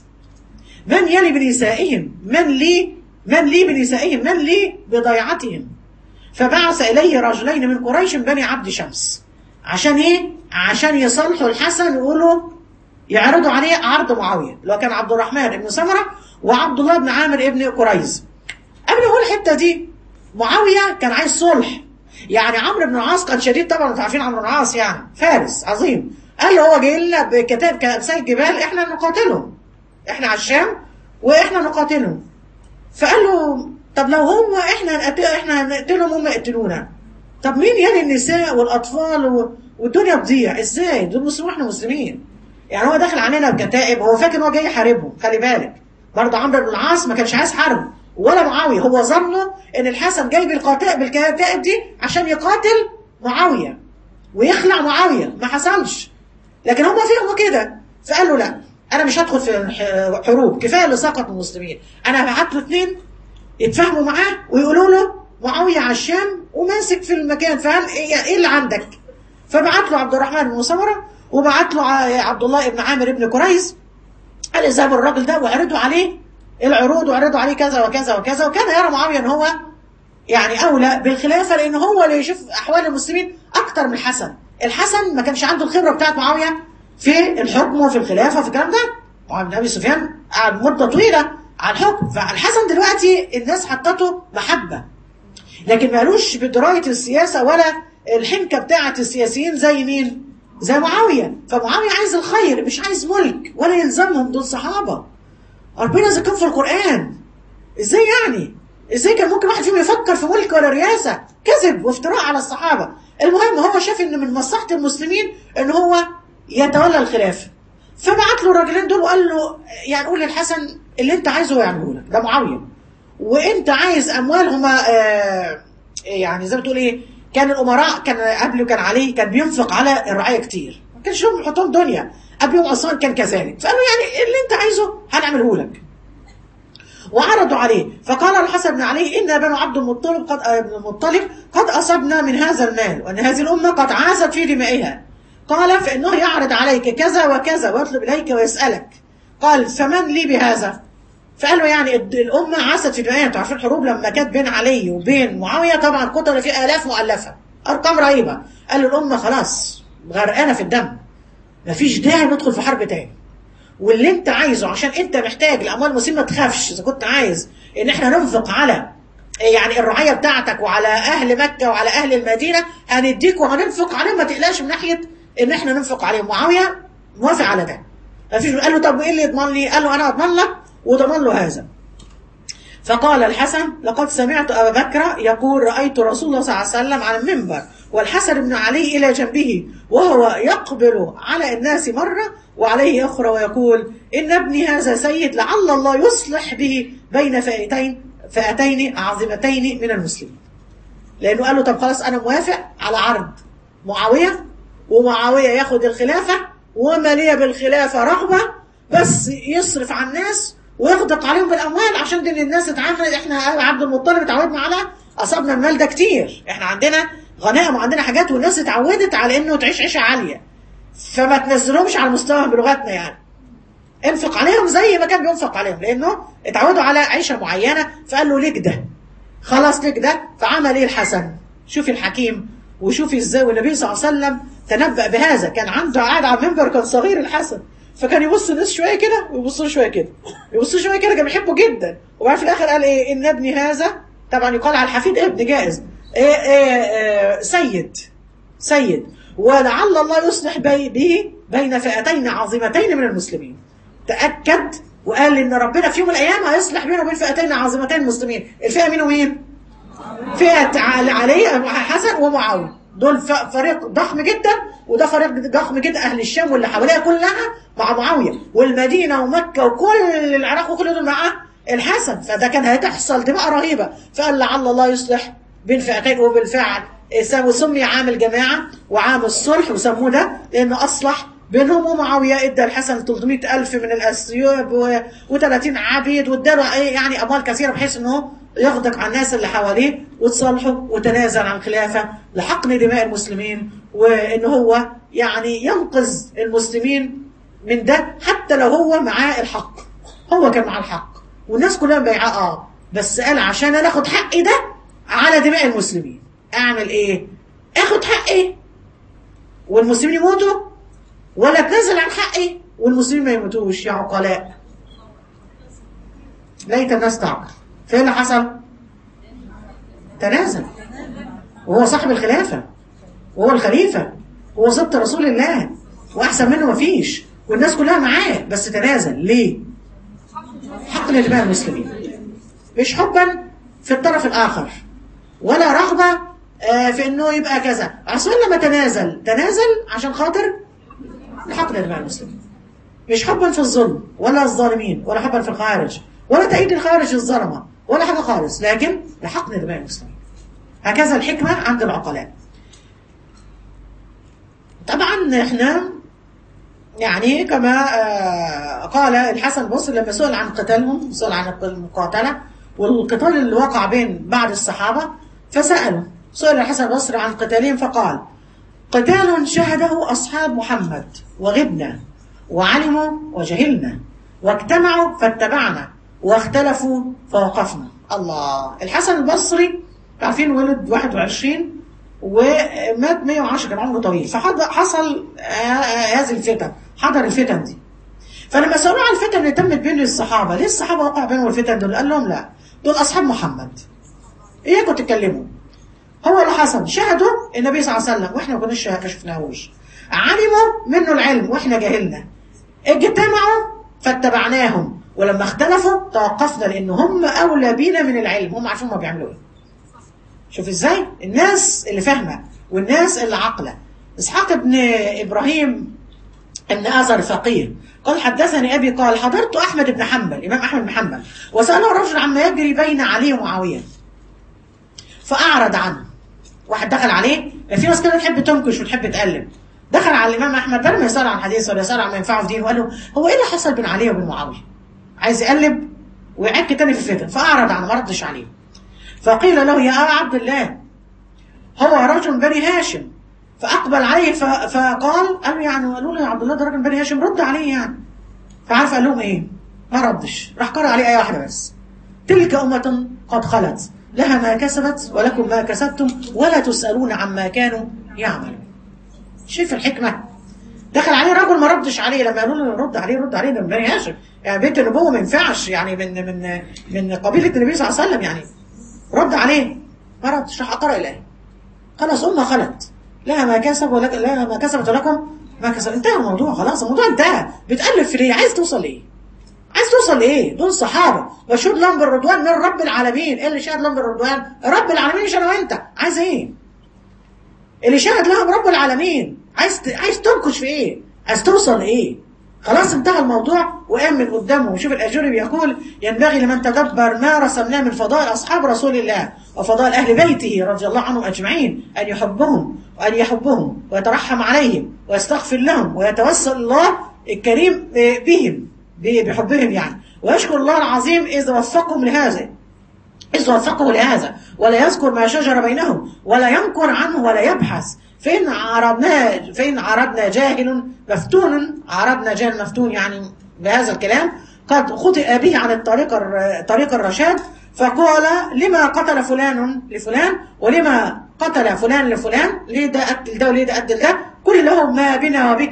من يلي بنسائهم من لي من لي بنسائهم من لي بضيعتهم فبعث إليه رجلين من قريش من بني عبد شمس عشان ايه عشان يصالحوا الحسن ويقولوا يعرضوا عليه عرض معاويه اللي هو كان عبد الرحمن بن سمره وعبد الله بن عامر ابن قريز قبل ما اقول الحته دي معاويه كان عايز صلح يعني عمرو بن العاص كان شديد طبعا انتوا عارفين عمرو بن العاص يعني فارس عظيم قال له هو جاي لنا بكتاب كامثال الجبال احنا نقاتلهم احنا على الشام واحنا نقاتلهم فقال له طب لو هم احنا هنقتل احنا هنقتلهم هم يقتلونا طب مين يلي النساء والاطفال و... والدنيا تضيع ازاي دول مسلمين واحنا مسلمين يعني هو داخل علينا بكتائب هو فاكر ان هو جاي يحاربهم خلي بالك برضه عمرو بن العاص ما كانش عايز حرب ولا معاويه هو ظنه ان الحسن جاي بالقتائب بالكتائب دي عشان يقاتل معاويه ويخلع معاويه ما حصلش لكن هم فهموا كده فقال له لا انا مش هدخل في حروب كفايه اللي سقط من المسلمين انا هبعت له اثنين يتفاهموا معاه ويقولوا له معاويه على الشام وماسك في المكان فهل ايه إيه اللي عندك فبعت له عبد الرحمن بن سمره وبعت له ع- عبد الله بن عامر بن كريز قال اذهبوا الراجل ده واعرضوا عليه العروض واعرضوا عليه كذا وكذا وكذا وكان يرى معاويه ان هو يعني اولى بالخلافه لان هو اللي يشوف احوال المسلمين اكتر من الحسن الحسن ما كانش عنده الخبره بتاعت معاويه في الحكم وفي الخلافه وفي الكلام ده معاويه بن ابي سفيان قعد مده طويله على الحكم فالحسن دلوقتي الناس حطته محبه لكن مالوش بدرايه السياسه ولا الحنكه بتاعه السياسيين زي مين؟ زي معاويه فمعاويه عايز الخير مش عايز ملك ولا يلزمهم دول صحابه ربنا ذكرهم في القران ازاي يعني؟ ازاي كان ممكن واحد فيهم يفكر في ملك ولا رياسه؟ كذب وافتراء على الصحابه. المهم هو شاف ان من مصلحه المسلمين ان هو يتولى الخلافه. فبعت له الراجلين دول وقال له يعني قول للحسن اللي انت عايزه هو يعمله لك ده معاويه. وانت عايز اموالهم آه يعني زي ما تقول ايه كان الامراء كان قبله كان عليه كان بينفق على الرعايه كتير ما كانش لهم يحطهم دنيا قبلهم عثمان كان كذلك فقالوا يعني اللي انت عايزه هنعمله لك وعرضوا عليه فقال الحسن بن علي إن بنو عبد المطلب قد ابن المطلب قد أصبنا من هذا المال وأن هذه الأمة قد عاست في دمائها قال فإنه يعرض عليك كذا وكذا ويطلب إليك ويسألك قال فمن لي بهذا فقال له يعني الد- الأمة عاست في دمائها انتوا عارفين الحروب لما كانت بين علي وبين معاوية طبعا قتل في آلاف مؤلفة أرقام رهيبة قال له الأمة خلاص غرقانة في الدم مفيش داعي ندخل في حرب تاني واللي انت عايزه عشان انت محتاج الاموال المسلمه ما تخافش اذا كنت عايز ان احنا ننفق على يعني الرعايه بتاعتك وعلى اهل مكه وعلى اهل المدينه هنديك وهننفق عليهم ما تقلقش من ناحيه ان احنا ننفق عليهم معاويه موافق على ده ما فيش قال له طب وايه اللي يضمن لي؟ قال له انا اضمن لك وضمن له هذا فقال الحسن لقد سمعت أبا بكر يقول رأيت رسول الله صلى الله عليه وسلم على المنبر والحسن بن علي إلى جنبه وهو يقبل على الناس مرة وعليه أخرى ويقول إن ابني هذا سيد لعل الله يصلح به بين فئتين فئتين عظيمتين من المسلمين لأنه قال له طب خلاص أنا موافق على عرض معاوية ومعاوية ياخد الخلافة وما لي بالخلافة رغبة بس يصرف على الناس ويغدق عليهم بالاموال عشان دي الناس اتعامل احنا عبد المطلب اتعودنا على اصابنا المال ده كتير احنا عندنا غنائم وعندنا حاجات والناس اتعودت على انه تعيش عيشه عاليه فما تنزلهمش على مستواهم بلغتنا يعني انفق عليهم زي ما كان بينفق عليهم لانه اتعودوا على عيشه معينه فقال له ليك ده خلاص ليك ده فعمل ايه الحسن شوفي الحكيم وشوفي ازاي والنبي صلى الله عليه وسلم تنبأ بهذا كان عنده قاعد على المنبر كان صغير الحسن فكان يبص الناس شويه كده ويبص له شويه كده يبص له شويه كده كان بيحبه جدا وبعد في الاخر قال ايه ان ابني هذا طبعا يقال على الحفيد ابن جائز إيه إيه إيه سيد سيد ولعل الله يصلح بي به بين فئتين عظيمتين من المسلمين تأكد وقال ان ربنا في يوم من الايام هيصلح بينه وبين فئتين عظيمتين من المسلمين الفئه مين ومين فئه علي حسن ومعاويه دول ف- فريق ضخم جدا وده فريق ضخم جدا اهل الشام واللي حواليها كلها مع معاويه والمدينه ومكه وكل العراق وكل دول معاه الحسن فده كان هتحصل دماء رهيبه فقال لعل الله يصلح بين فئتين وبالفعل سم- وسمي عام الجماعه وعام الصلح وسموه ده لانه اصلح بينهم ومعاويه ادى الحسن 300 الف من الاسيوب و30 عبيد واداله إيه يعني اموال كثيره بحيث انه يغدق على الناس اللي حواليه وتصالحوا وتنازل عن الخلافه لحقن دماء المسلمين وان هو يعني ينقذ المسلمين من ده حتى لو هو معاه الحق هو كان معاه الحق والناس كلها مبايعاه اه بس قال عشان انا اخد حقي ده على دماء المسلمين اعمل ايه اخد حقي والمسلمين يموتوا ولا اتنازل عن حقي والمسلمين ما يموتوش يا عقلاء ليت الناس تعقل فايه اللي حصل تنازل وهو صاحب الخلافة وهو الخليفة وهو ضد رسول الله واحسن منه مفيش والناس كلها معاه بس تنازل ليه حق لدماء المسلمين مش حبا في الطرف الاخر ولا رغبة آه، في انه يبقى كذا عثمان لما تنازل تنازل عشان خاطر لحق دماء المسلمين مش حبا في الظلم ولا الظالمين ولا حبا في الخارج ولا تأييد الخارج الظلمة ولا حاجة خالص لكن لحقن دماء المسلمين هكذا الحكمة عند العقلاء طبعا احنا يعني كما آه، قال الحسن البصري لما سئل عن قتالهم سئل عن المقاتلة والقتال اللي وقع بين بعض الصحابة فسألوا سئل الحسن البصري عن قتالهم فقال قتال شهده أصحاب محمد وغبنا وعلموا وجهلنا واجتمعوا فاتبعنا واختلفوا فوقفنا الله الحسن البصري عارفين ولد 21 ومات 110 كان عمره طويل فحصل هذه الفتن حضر الفتن دي فلما سألوه عن الفتن اللي تمت بين الصحابة ليه الصحابة وقع بينهم الفتن دول قال لهم لا دول أصحاب محمد إياكم تتكلموا هو اللي حصل شهدوا النبي صلى الله عليه وسلم واحنا ما كناش ما شفناهوش علموا منه العلم واحنا جاهلنا اجتمعوا فاتبعناهم ولما اختلفوا توقفنا لان هم اولى بينا من العلم هم عارفين هم بيعملوا ايه شوف ازاي الناس اللي فاهمه والناس اللي عاقله اسحاق ابن ابراهيم ابن ازر فقيه قال حدثني ابي قال حضرت احمد بن حنبل امام احمد بن حنبل وساله رجل عما يجري بين علي ومعاويه فأعرض عنه واحد دخل عليه في ناس كده تحب تنكش وتحب تقلب دخل على الإمام أحمد بدل ما يسأل عن حديث ولا يسأل عن ما ينفعه في دينه وقال له هو إيه اللي حصل بين علي وبين معاوية عايز يقلب ويعك تاني في الفتن فأعرض عنه ما ردش عليه فقيل له يا أبا عبد الله هو رجل بني هاشم فأقبل عليه ف... فقال قال له يعني قالوا له يا عبد الله ده راجل بني هاشم رد عليه يعني فعارف قال لهم إيه ما ردش راح قرأ عليه آية واحدة بس تلك أمة قد خلت لها ما كسبت ولكم ما كسبتم ولا تسألون عما كانوا يعملون شوف الحكمة دخل عليه رجل ما ردش عليه لما قالوا له رد عليه رد عليه ده من بني هاشم يعني بنت النبوة ما ينفعش يعني من من من قبيلة النبي صلى الله عليه وسلم يعني رد عليه ما ردش راح أقرأ الآية خلاص أمة خلت لها ما كسب ولك لها ما كسبت ولكم ما كسب انتهى الموضوع خلاص الموضوع انتهى بتألف في ليه عايز توصل ليه عايز توصل لايه دول صحابه مشهود لهم بالرضوان من رب العالمين ايه اللي شهد لهم بالرضوان رب العالمين مش انا وانت عايز ايه اللي شهد لهم رب العالمين عايز ت... عايز تنكش في ايه عايز توصل لايه خلاص انتهى الموضوع وقام من قدامه وشوف الاجوري بيقول ينبغي لمن تدبر ما رسمناه من فضائل اصحاب رسول الله وفضائل اهل بيته رضي الله عنهم اجمعين ان يحبهم وان يحبهم ويترحم عليهم ويستغفر لهم ويتوسل الله الكريم بهم بحبهم يعني ويشكر الله العظيم إذا وفقهم لهذا إذا وفقه لهذا ولا يذكر ما شجر بينهم ولا ينكر عنه ولا يبحث فإن عرضنا فإن عرضنا جاهل مفتون عرضنا جاهل مفتون يعني بهذا الكلام قد خطئ به عن الطريق طريق الرشاد فقال لما قتل فلان لفلان ولما قتل فلان لفلان ليه ده قتل ده وليه ده قتل ده كل له ما بنا وبك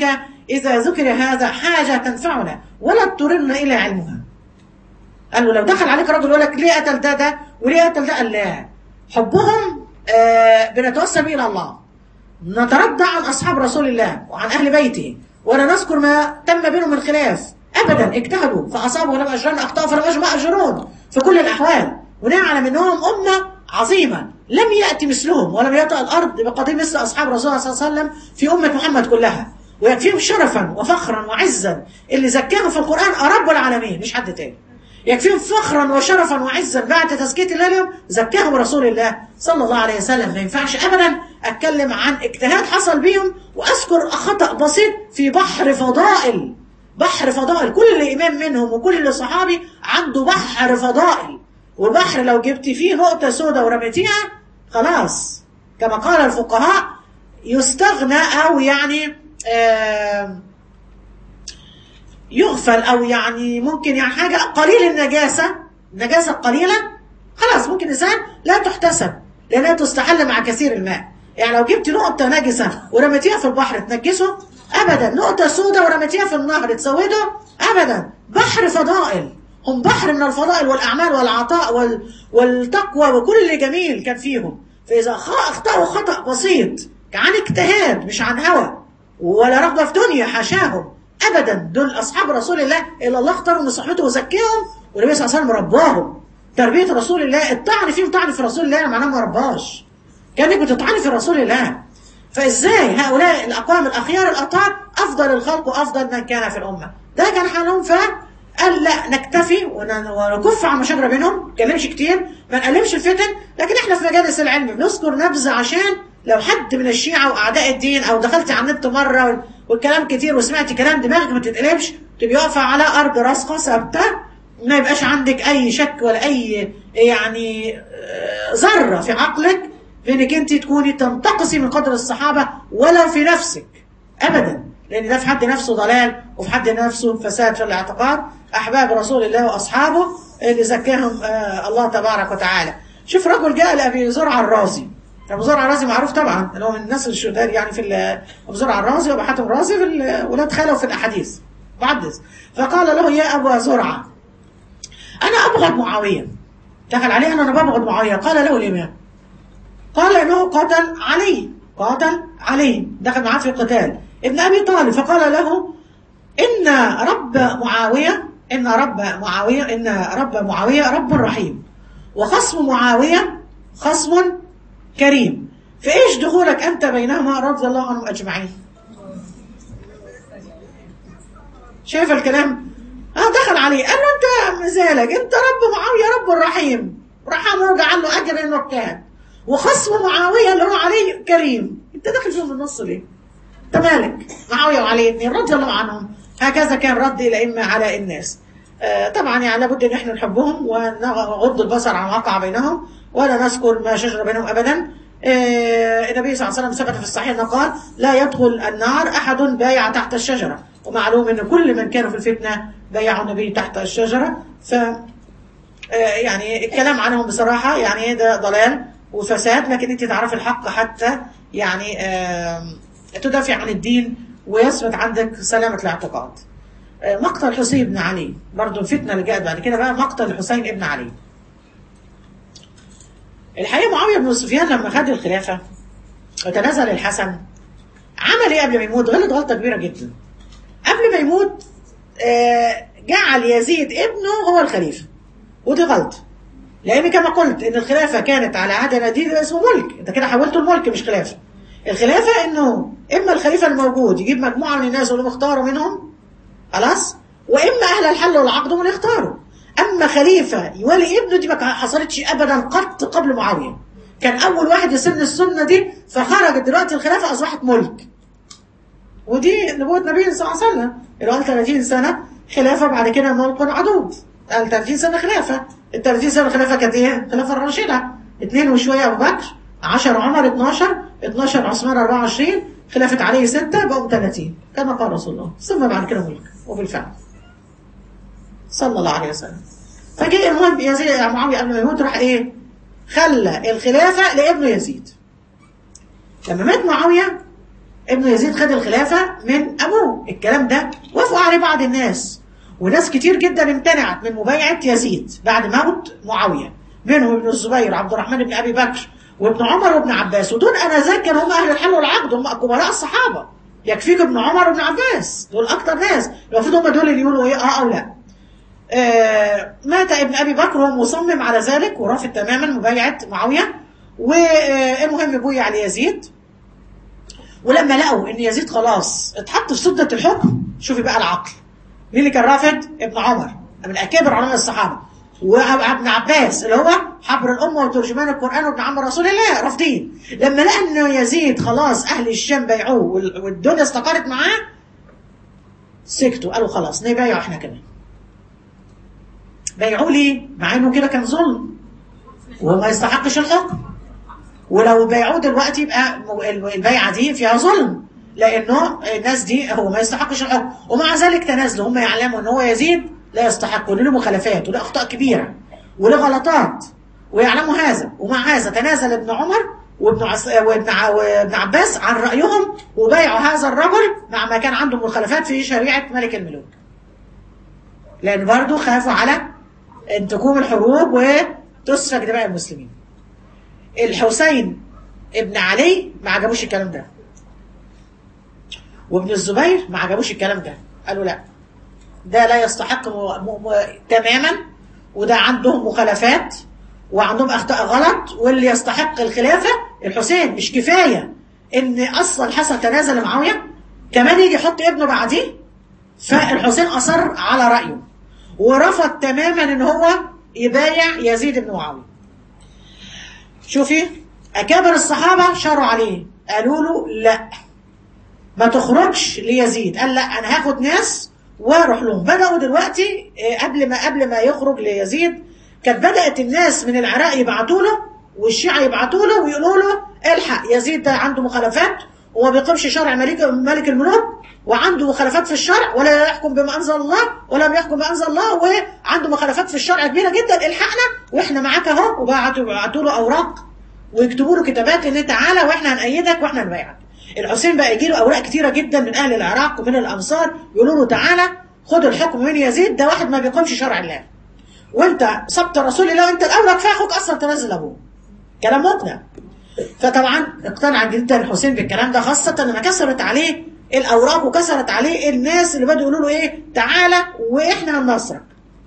إذا ذكر هذا حاجة تنفعنا ولا تضطرنا إلى علمها قال له لو دخل عليك رجل يقول لك ليه قتل ده ده وليه قتل ده قال لا حبهم آه بنتوسل به إلى الله نتردع عن أصحاب رسول الله وعن أهل بيته ولا نذكر ما تم بينهم من خلاف أبدا اجتهدوا فأصابوا ولم أجرون أخطأوا فلم أجر أجرون في كل الأحوال ونعلم أنهم أمة عظيمة لم يأتي مثلهم ولم يطأ الأرض بقضية مثل أصحاب رسول الله صلى الله عليه وسلم في أمة محمد كلها ويكفيهم شرفا وفخرا وعزا اللي زكاهم في القرآن رب العالمين مش حد تاني يكفيهم فخرا وشرفا وعزا بعد تزكية الله لهم زكاهم رسول الله صلى الله عليه وسلم ما ينفعش ابدا اتكلم عن اجتهاد حصل بيهم واذكر خطأ بسيط في بحر فضائل بحر فضائل كل امام منهم وكل صحابي عنده بحر فضائل والبحر لو جبت فيه نقطة سوداء ورميتيها خلاص كما قال الفقهاء يستغنى او يعني آه يغفل او يعني ممكن يعني حاجه قليل النجاسه النجاسه القليله خلاص ممكن انسان لا تحتسب لانها تستحل مع كثير الماء يعني لو جبت نقطه نجسه ورميتيها في البحر تنجسه ابدا نقطه سوداء ورميتيها في النهر تسوده ابدا بحر فضائل هم بحر من الفضائل والاعمال والعطاء وال... والتقوى وكل جميل كان فيهم فاذا اخطاوا خطا بسيط عن اجتهاد مش عن هوى ولا رغبه في دنيا حاشاهم ابدا دول اصحاب رسول الله الا الله اختارهم من صحبته وزكاهم والنبي صلى الله عليه وسلم رباهم تربيه رسول الله الطعن فيهم طعن في رسول الله معناه ما رباش كانك بتطعن في رسول الله فازاي هؤلاء الاقوام الاخيار الاطهار افضل الخلق وافضل من كان في الامه ده كان حالهم فقال لا نكتفي ونكف عن مشاجره بينهم ما نتكلمش كتير ما نقلمش الفتن لكن احنا في مجالس العلم بنذكر نبذه عشان لو حد من الشيعة وأعداء الدين أو دخلت على النت مرة والكلام كتير وسمعت كلام دماغك ما تتقلبش تبقي واقفة على أرض راسخة ثابتة ما يبقاش عندك أي شك ولا أي يعني ذرة في عقلك في إنك أنت تكوني تنتقصي من قدر الصحابة ولو في نفسك أبدا لأن ده في حد نفسه ضلال وفي حد نفسه فساد في الاعتقاد أحباب رسول الله وأصحابه اللي زكاهم الله تبارك وتعالى شوف رجل جاء لأبي زرع الرازي ابو زرع الرازي معروف طبعا اللي هو من الناس الشداد يعني في ابو زرع الرازي وابو حاتم الرازي في ولاد خاله في الاحاديث محدث فقال له يا ابا زرعه انا ابغض معاويه دخل عليه انا ببغض معاويه قال له الامام قال انه قتل علي قاتل علي دخل معاه في قتال ابن ابي طالب فقال له ان رب معاويه ان رب معاويه ان رب معاويه رب رحيم وخصم معاويه خصم كريم فايش دخولك انت بينهما رضي الله عنهم اجمعين شايف الكلام اه دخل عليه قال له انت مزالك انت رب معاويه رب الرحيم رحمه وجعل له اجر انه كان وخصم معاويه اللي هو علي كريم انت داخل فيهم النص ليه؟ انت مالك معاويه وعلي اثنين رضي الله عنهم هكذا كان رد الائمه على الناس آه طبعا يعني لابد ان احنا نحبهم ونغض البصر عن وقع بينهم ولا نذكر ما شجر بينهم ابدا آه النبي صلى الله عليه وسلم ثبت في الصحيح انه قال لا يدخل النار احد بايع تحت الشجره ومعلوم ان كل من كانوا في الفتنه بايعوا النبي تحت الشجره ف يعني الكلام عنهم بصراحه يعني ده ضلال وفساد لكن انت تعرفي الحق حتى يعني تدافع عن الدين ويثبت عندك سلامه الاعتقاد. مقتل الحسين بن علي برضه الفتنه اللي جاءت بعد كده بقى مقتل الحسين ابن علي. الحقيقه معاويه بن سفيان لما خد الخلافه وتنازل الحسن عمل ايه قبل ما يموت؟ غلط غلطه كبيره جدا. قبل ما يموت جعل يزيد ابنه هو الخليفه. ودي غلطه. لان كما قلت ان الخلافه كانت على عهد نادير اسمه ملك، انت كده حولته الملك مش خلافه. الخلافه انه اما الخليفه الموجود يجيب مجموعه من الناس واللي مختاروا منهم خلاص؟ واما اهل الحل والعقد هم اللي يختاروا. اما خليفه يولي ابنه دي ما حصلتش ابدا قط قبل معاويه. كان اول واحد يسن السنه دي فخرجت دلوقتي الخلافه اصبحت ملك. ودي نبوه النبي صلى الله عليه وسلم اللي قال 30 سنه خلافه بعد كده ملك عضوض. قال 30 سنه خلافه ال 30 سنه خلافه كانت ايه؟ الخلافه الراشده اثنين وشويه ابو بكر 10 عمر 12 12 عثمان 24 خلافه علي 6 بقوا 30 كما قال رسول الله ثم بعد كده ملك وبالفعل صلى الله عليه وسلم فجاء المهم يزيد معاويه قبل ما يموت راح ايه؟ خلى الخلافه لابنه يزيد لما مات معاويه ابن يزيد خد الخلافة من أبوه الكلام ده وافقوا عليه بعض الناس وناس كتير جدا امتنعت من مبايعة يزيد بعد موت معاوية منهم ابن الزبير وعبد الرحمن بن أبي بكر وابن عمر وابن عباس ودول أنذاك كانوا هم أهل الحل والعقد هم كبراء الصحابة يكفيك ابن عمر وابن عباس دول أكتر ناس المفروض هم دول اللي يقولوا إيه أه أو لا آه مات ابن أبي بكر وهو مصمم على ذلك ورافض تماما مبايعة معاوية والمهم بويع ليزيد ولما لقوا ان يزيد خلاص اتحط في سدة الحكم شوفي بقى العقل مين اللي كان رافض ابن عمر من اكابر علماء الصحابه وابن عباس اللي هو حبر الامه وترجمان القران وابن عم رسول الله رافضين لما لقى ان يزيد خلاص اهل الشام بايعوه وال- والدنيا استقرت معاه سكتوا قالوا خلاص نبايعه احنا كمان بايعوه ليه؟ مع انه كده كان ظلم وما يستحقش الحكم ولو بايعوه دلوقتي يبقى م- البيعه دي فيها ظلم لانه الناس دي هو ما يستحقش الحكم ومع ذلك تنازلوا هم يعلموا ان هو يزيد لا يستحق وله مخالفات وله اخطاء كبيره وله غلطات ويعلموا هذا ومع هذا تنازل ابن عمر وابن عس... وابن, ع... وابن عباس عن رايهم وبايعوا هذا الرجل مع ما كان عنده مخالفات في شريعه ملك الملوك لان برضه خافوا على ان تقوم الحروب وتسفك دماء المسلمين الحسين ابن علي ما عجبوش الكلام ده وابن الزبير ما عجبوش الكلام ده قالوا لا ده لا يستحق م... م... م... تماما وده عندهم مخالفات وعندهم اخطاء غلط واللي يستحق الخلافه الحسين مش كفايه ان اصلا الحسن تنازل لمعاويه كمان يجي يحط ابنه بعديه فالحسين اصر على رايه ورفض تماما ان هو يبايع يزيد بن معاويه شوفي اكابر الصحابه شروا عليه قالوا له لا ما تخرجش ليزيد قال لا انا هاخد ناس واروح لهم بداوا دلوقتي آه، قبل ما قبل ما يخرج ليزيد كانت بدات الناس من العراق يبعتوا له والشيعة يبعتوا له ويقولوا له الحق يزيد ده عنده مخالفات وما بيقيمش شرع ملك ملك الملوك وعنده مخالفات في الشرع ولا يحكم بما انزل الله ولا بيحكم بما انزل الله وعنده مخالفات في الشرع كبيره جدا الحقنا واحنا معاك اهو وبعتوا بعتوا له اوراق ويكتبوا له كتابات ان تعالى واحنا هنأيدك واحنا هنبايعك الحسين بقى يجي له اوراق كتيره جدا من اهل العراق ومن الامصار يقولوا له تعالى خد الحكم من يزيد ده واحد ما بيقيمش شرع الله وانت سبت رسول الله وانت الاولى كفايه اخوك اصلا تنزل ابوه كلام مقنع فطبعا اقتنع جدا الحسين بالكلام ده خاصه لما كسرت عليه الاوراق وكسرت عليه الناس اللي بدأوا يقولوا له ايه تعالى واحنا هننصرك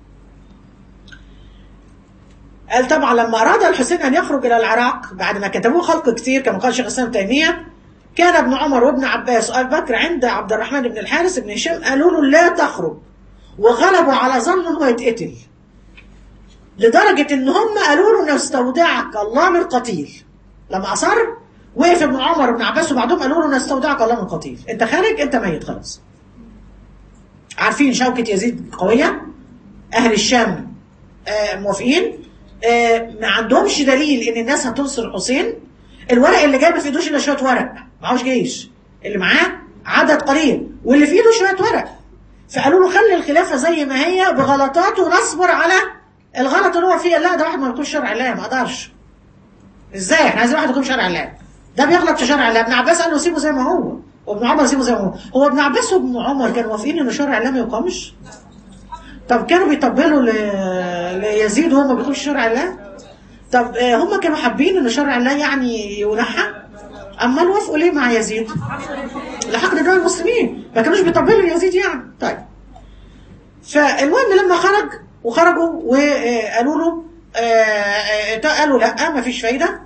قال طبعا لما اراد الحسين ان يخرج الى العراق بعد ما كتبوه خلق كتير كما قال شيخ الاسلام تيميه كان ابن عمر وابن عباس وابي بكر عند عبد الرحمن بن الحارث بن هشام قالوا له لا تخرج وغلبوا على ظن انه يتقتل لدرجه ان هم قالوا له نستودعك الله من قتيل لما اصر وقف ابن عمر وابن عباس وبعضهم قالوا له نستودعك الله من قتيل انت خارج انت ميت خلاص عارفين شوكة يزيد قوية أهل الشام آه، موافقين آه، ما عندهمش دليل ان الناس هتنصر الحسين الورق اللي جاي ما في ايدوش الا شويه ورق معهوش جيش اللي معاه عدد قليل واللي في ايده شويه ورق فقالوا له خلي الخلافه زي ما هي بغلطاته ونصبر على الغلط اللي هو فيه لا ده واحد ما يقولش شرع الله ما اقدرش ازاي احنا عايزين واحد يقول شرع الله ده بيغلط في شرع الله ابن عباس قال له سيبه زي ما هو وابن عمر سيبه زي ما هو هو ابن عباس وابن عمر كانوا موافقين ان شرع الله ما يقامش طب كانوا بيطبلوا ل- ليزيد وهو ما بيقولش شرع الله طب آه، هم كانوا حابين ان شرع الله يعني ينحى امال وافقوا ليه مع يزيد لحقن دول المسلمين ما كانوش بيطبلوا ليزيد يعني طيب فالمهم لما خرج وخرجوا وقالوا له آه، آه، قالوا لا ما فيش فايده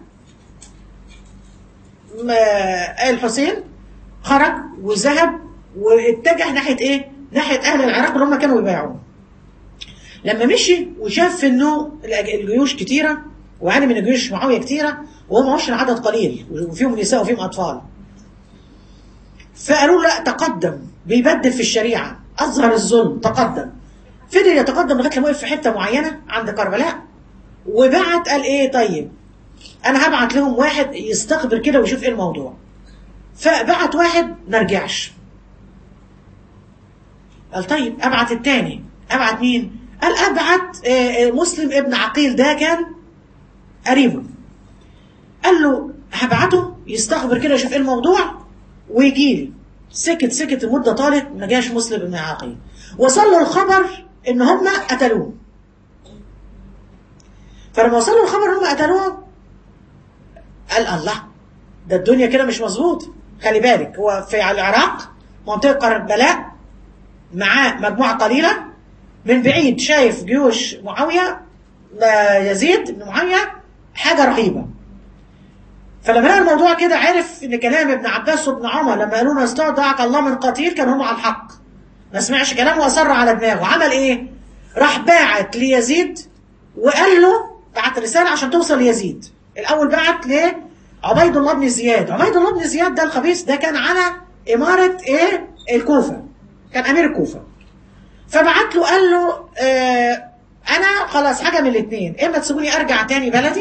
ما- الحسين خرج وذهب واتجه ناحيه ايه؟ ناحيه اهل العراق اللي هم كانوا يبايعوه. لما مشي وشاف انه الأج- الجيوش كتيره وعاني من الجيوش معاويه كتيره وهو معهوش عدد قليل وفيهم نساء وفيهم اطفال. فقالوا لا تقدم بيبدل في الشريعه اظهر الظلم تقدم. فضل يتقدم لغايه لما وقف في حته معينه عند كربلاء وبعت قال ايه طيب انا هبعت لهم واحد يستخبر كده ويشوف ايه الموضوع. فبعت واحد ما رجعش. قال طيب ابعت التاني ابعت مين قال ابعت آه، آه، مسلم ابن عقيل ده كان قريبه قال له هبعته يستخبر كده يشوف ايه الموضوع ويجي لي سكت سكت المده طالت ما جاش مسلم بن عقيل وصل له الخبر ان هم قتلوه فلما وصلوا الخبر هم قتلوه قال الله ده الدنيا كده مش مظبوط خلي بالك هو في العراق منطقه كربلاء معاه مجموعه قليله من بعيد شايف جيوش معاويه يزيد بن معاويه حاجه رهيبه فلما لقى الموضوع كده عرف ان كلام ابن عباس وابن عمر لما قالوا له استودعك الله من قتيل كانوا هم على الحق ما سمعش كلامه واصر على دماغه عمل ايه راح باعت ليزيد وقال له بعت رساله عشان توصل ليزيد الاول بعت لعبيد الله بن زياد عبيد الله بن زياد ده الخبيث ده كان على اماره ايه الكوفه كان امير الكوفه فبعت له قال له آه انا خلاص حاجه من الاثنين اما تسيبوني ارجع تاني بلدي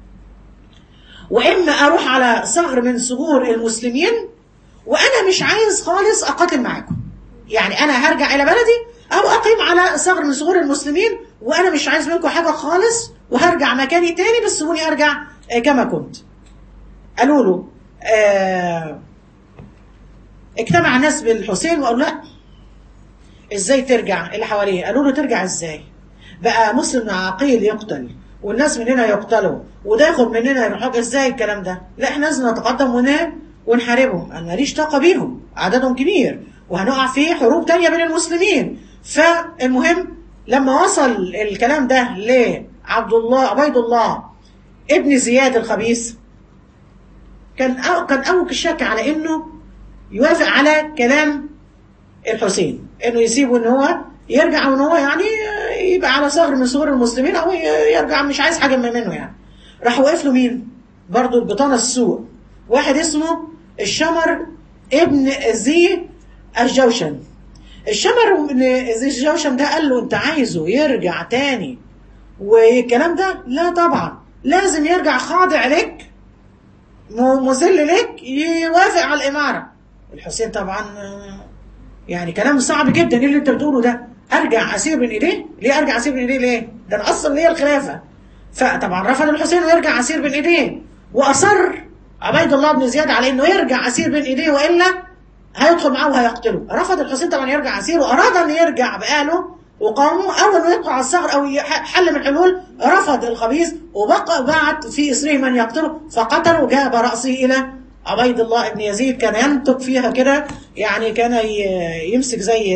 واما اروح على ثغر من ثغور المسلمين وانا مش عايز خالص اقاتل معاكم يعني انا هرجع الى بلدي او اقيم على ثغر من ثغور المسلمين وانا مش عايز منكم حاجه خالص وهرجع مكاني تاني بس سيبوني ارجع كما كنت قالوا له آه اجتمع الناس بالحسين وقالوا لا ازاي ترجع اللي حواليه قالوا له ترجع ازاي بقى مسلم عقيل يقتل والناس مننا يقتلوا وده ياخد مننا يروحوا ازاي الكلام ده لا احنا لازم نتقدم ونام ونحاربهم انا ماليش طاقه بيهم عددهم كبير وهنقع في حروب تانية بين المسلمين فالمهم لما وصل الكلام ده لعبد الله عبيد الله ابن زياد الخبيث كان أو كان اول الشك على انه يوافق على كلام الحسين انه يسيبه ان هو يرجع وان هو يعني يبقى على ثغر من ثغور المسلمين او يرجع مش عايز حاجه منه يعني راح وقف له مين برضه البطانه السوء واحد اسمه الشمر ابن ذي الجوشن الشمر ابن ذي الجوشن ده قال له انت عايزه يرجع تاني والكلام ده لا طبعا لازم يرجع خاضع لك مذل لك يوافق على الاماره الحسين طبعا يعني كلام صعب جدا اللي انت بتقوله ده ارجع اسير بين ايديه ليه ارجع اسير بين ايديه ليه ده انا اصلا ليا الخلافه فطبعا رفض الحسين ويرجع اسير بين ايديه واصر عبيد الله بن زياد على انه يرجع اسير بين ايديه والا هيدخل معاه وهيقتله رفض الحسين طبعا يرجع اسير واراد ان يرجع باهله وقومه او انه يقطع الثغر او حل من الحلول رفض الخبيث وبقى بعت في اسره من يقتله فقتله وجاب راسه الى عبيد الله بن يزيد كان ينطق فيها كده يعني كان يمسك زي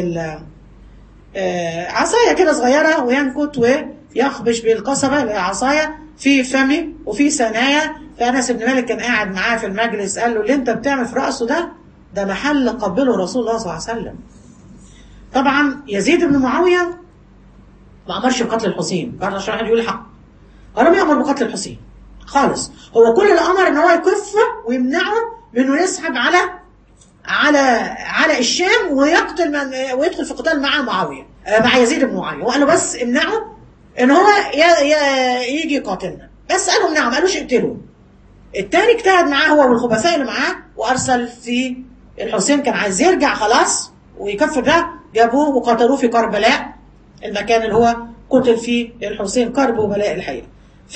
عصاية كده صغيرة وينكت ويخبش بالقصبة العصاية في فمه وفي ثنايا فأنس بن مالك كان قاعد معاه في المجلس قال له اللي انت بتعمل في رأسه ده ده محل قبله رسول الله صلى الله عليه وسلم طبعا يزيد بن معاوية ما أمرش بقتل الحسين برضه عشان واحد يقول الحق ولم يأمر بقتل الحسين خالص هو كل الامر ان هو يكف ويمنعه من انه يسحب على على على الشام ويقتل من ويدخل في قتال مع معاويه مع يزيد بن معاويه وقال له بس امنعه ان هو يجي يقاتلنا بس قالوا امنعه ما قالوش اقتله التاني اجتهد معاه هو والخبثاء اللي معاه وارسل في الحسين كان عايز يرجع خلاص ويكفر ده جابوه وقتلوه في كربلاء المكان اللي هو قتل فيه الحسين كرب وبلاء الحقيقه ف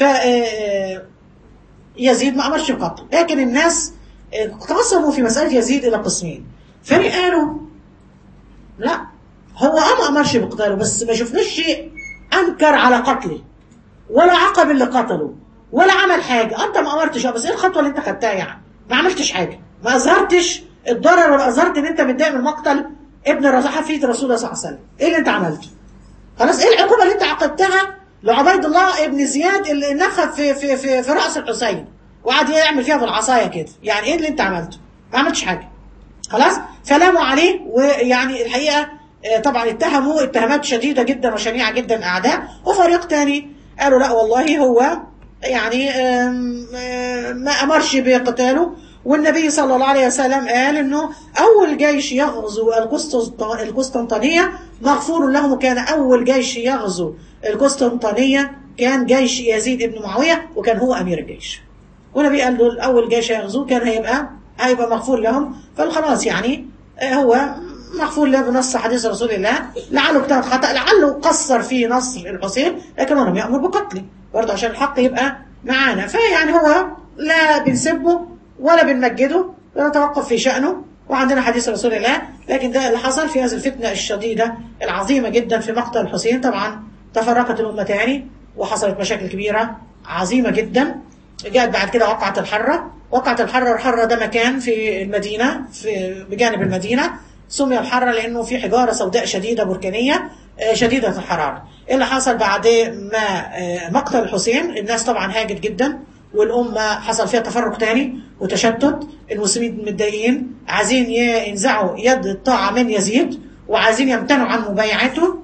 يزيد ما امرش بقتله لكن الناس اقتسموا في مساله يزيد الى قسمين فريق قالوا لا هو اه ما امرش بقتاله بس ما شفناش شيء انكر على قتله ولا عاقب اللي قتله ولا عمل حاجه انت ما امرتش بس ايه الخطوه اللي انت خدتها يعني ما عملتش حاجه ما اظهرتش الضرر ولا اظهرت ان انت متضايق من مقتل ابن الرزاحه في رسول الله صلى الله عليه وسلم ايه اللي انت عملته خلاص ايه العقوبه اللي انت عاقبتها لعبيد الله ابن زياد اللي نخب في في في, في راس الحسين وقعد يعمل فيها بالعصايه كده يعني ايه اللي انت عملته ما عملتش حاجه خلاص فلاموا عليه ويعني الحقيقه طبعا اتهموا اتهامات شديده جدا وشنيعه جدا اعداء وفريق تاني قالوا لا والله هو يعني ما امرش بقتاله والنبي صلى الله عليه وسلم قال انه اول جيش يغزو القسطنطينيه مغفور لهم كان اول جيش يغزو القسطنطينيه كان جيش يزيد بن معاويه وكان هو امير الجيش والنبي قال دول اول جيش يغزو كان هيبقى هيبقى مغفور لهم فخلاص يعني هو مغفور له بنص حديث رسول الله لعله اجتهد خطا لعله قصر في نصر الحسين لكن هو لم يامر بقتله برضه عشان الحق يبقى معانا فيعني هو لا بنسبه ولا بنمجده لا نتوقف في شأنه وعندنا حديث رسول الله لكن ده اللي حصل في هذه الفتنة الشديدة العظيمة جدا في مقتل الحسين طبعا تفرقت الأمتان وحصلت مشاكل كبيرة عظيمة جدا جاءت بعد كده وقعة الحرة وقعة الحرة الحرة ده مكان في المدينة في بجانب المدينة سمي الحرة لأنه في حجارة سوداء شديدة بركانية آه، شديدة الحرارة إيه اللي حصل بعد ما آه، مقتل الحسين الناس طبعا هاجت جدا والأمة حصل فيها تفرق تاني وتشتت المسلمين متضايقين عايزين ي- ينزعوا يد الطاعة من يزيد وعايزين يمتنعوا عن مبايعته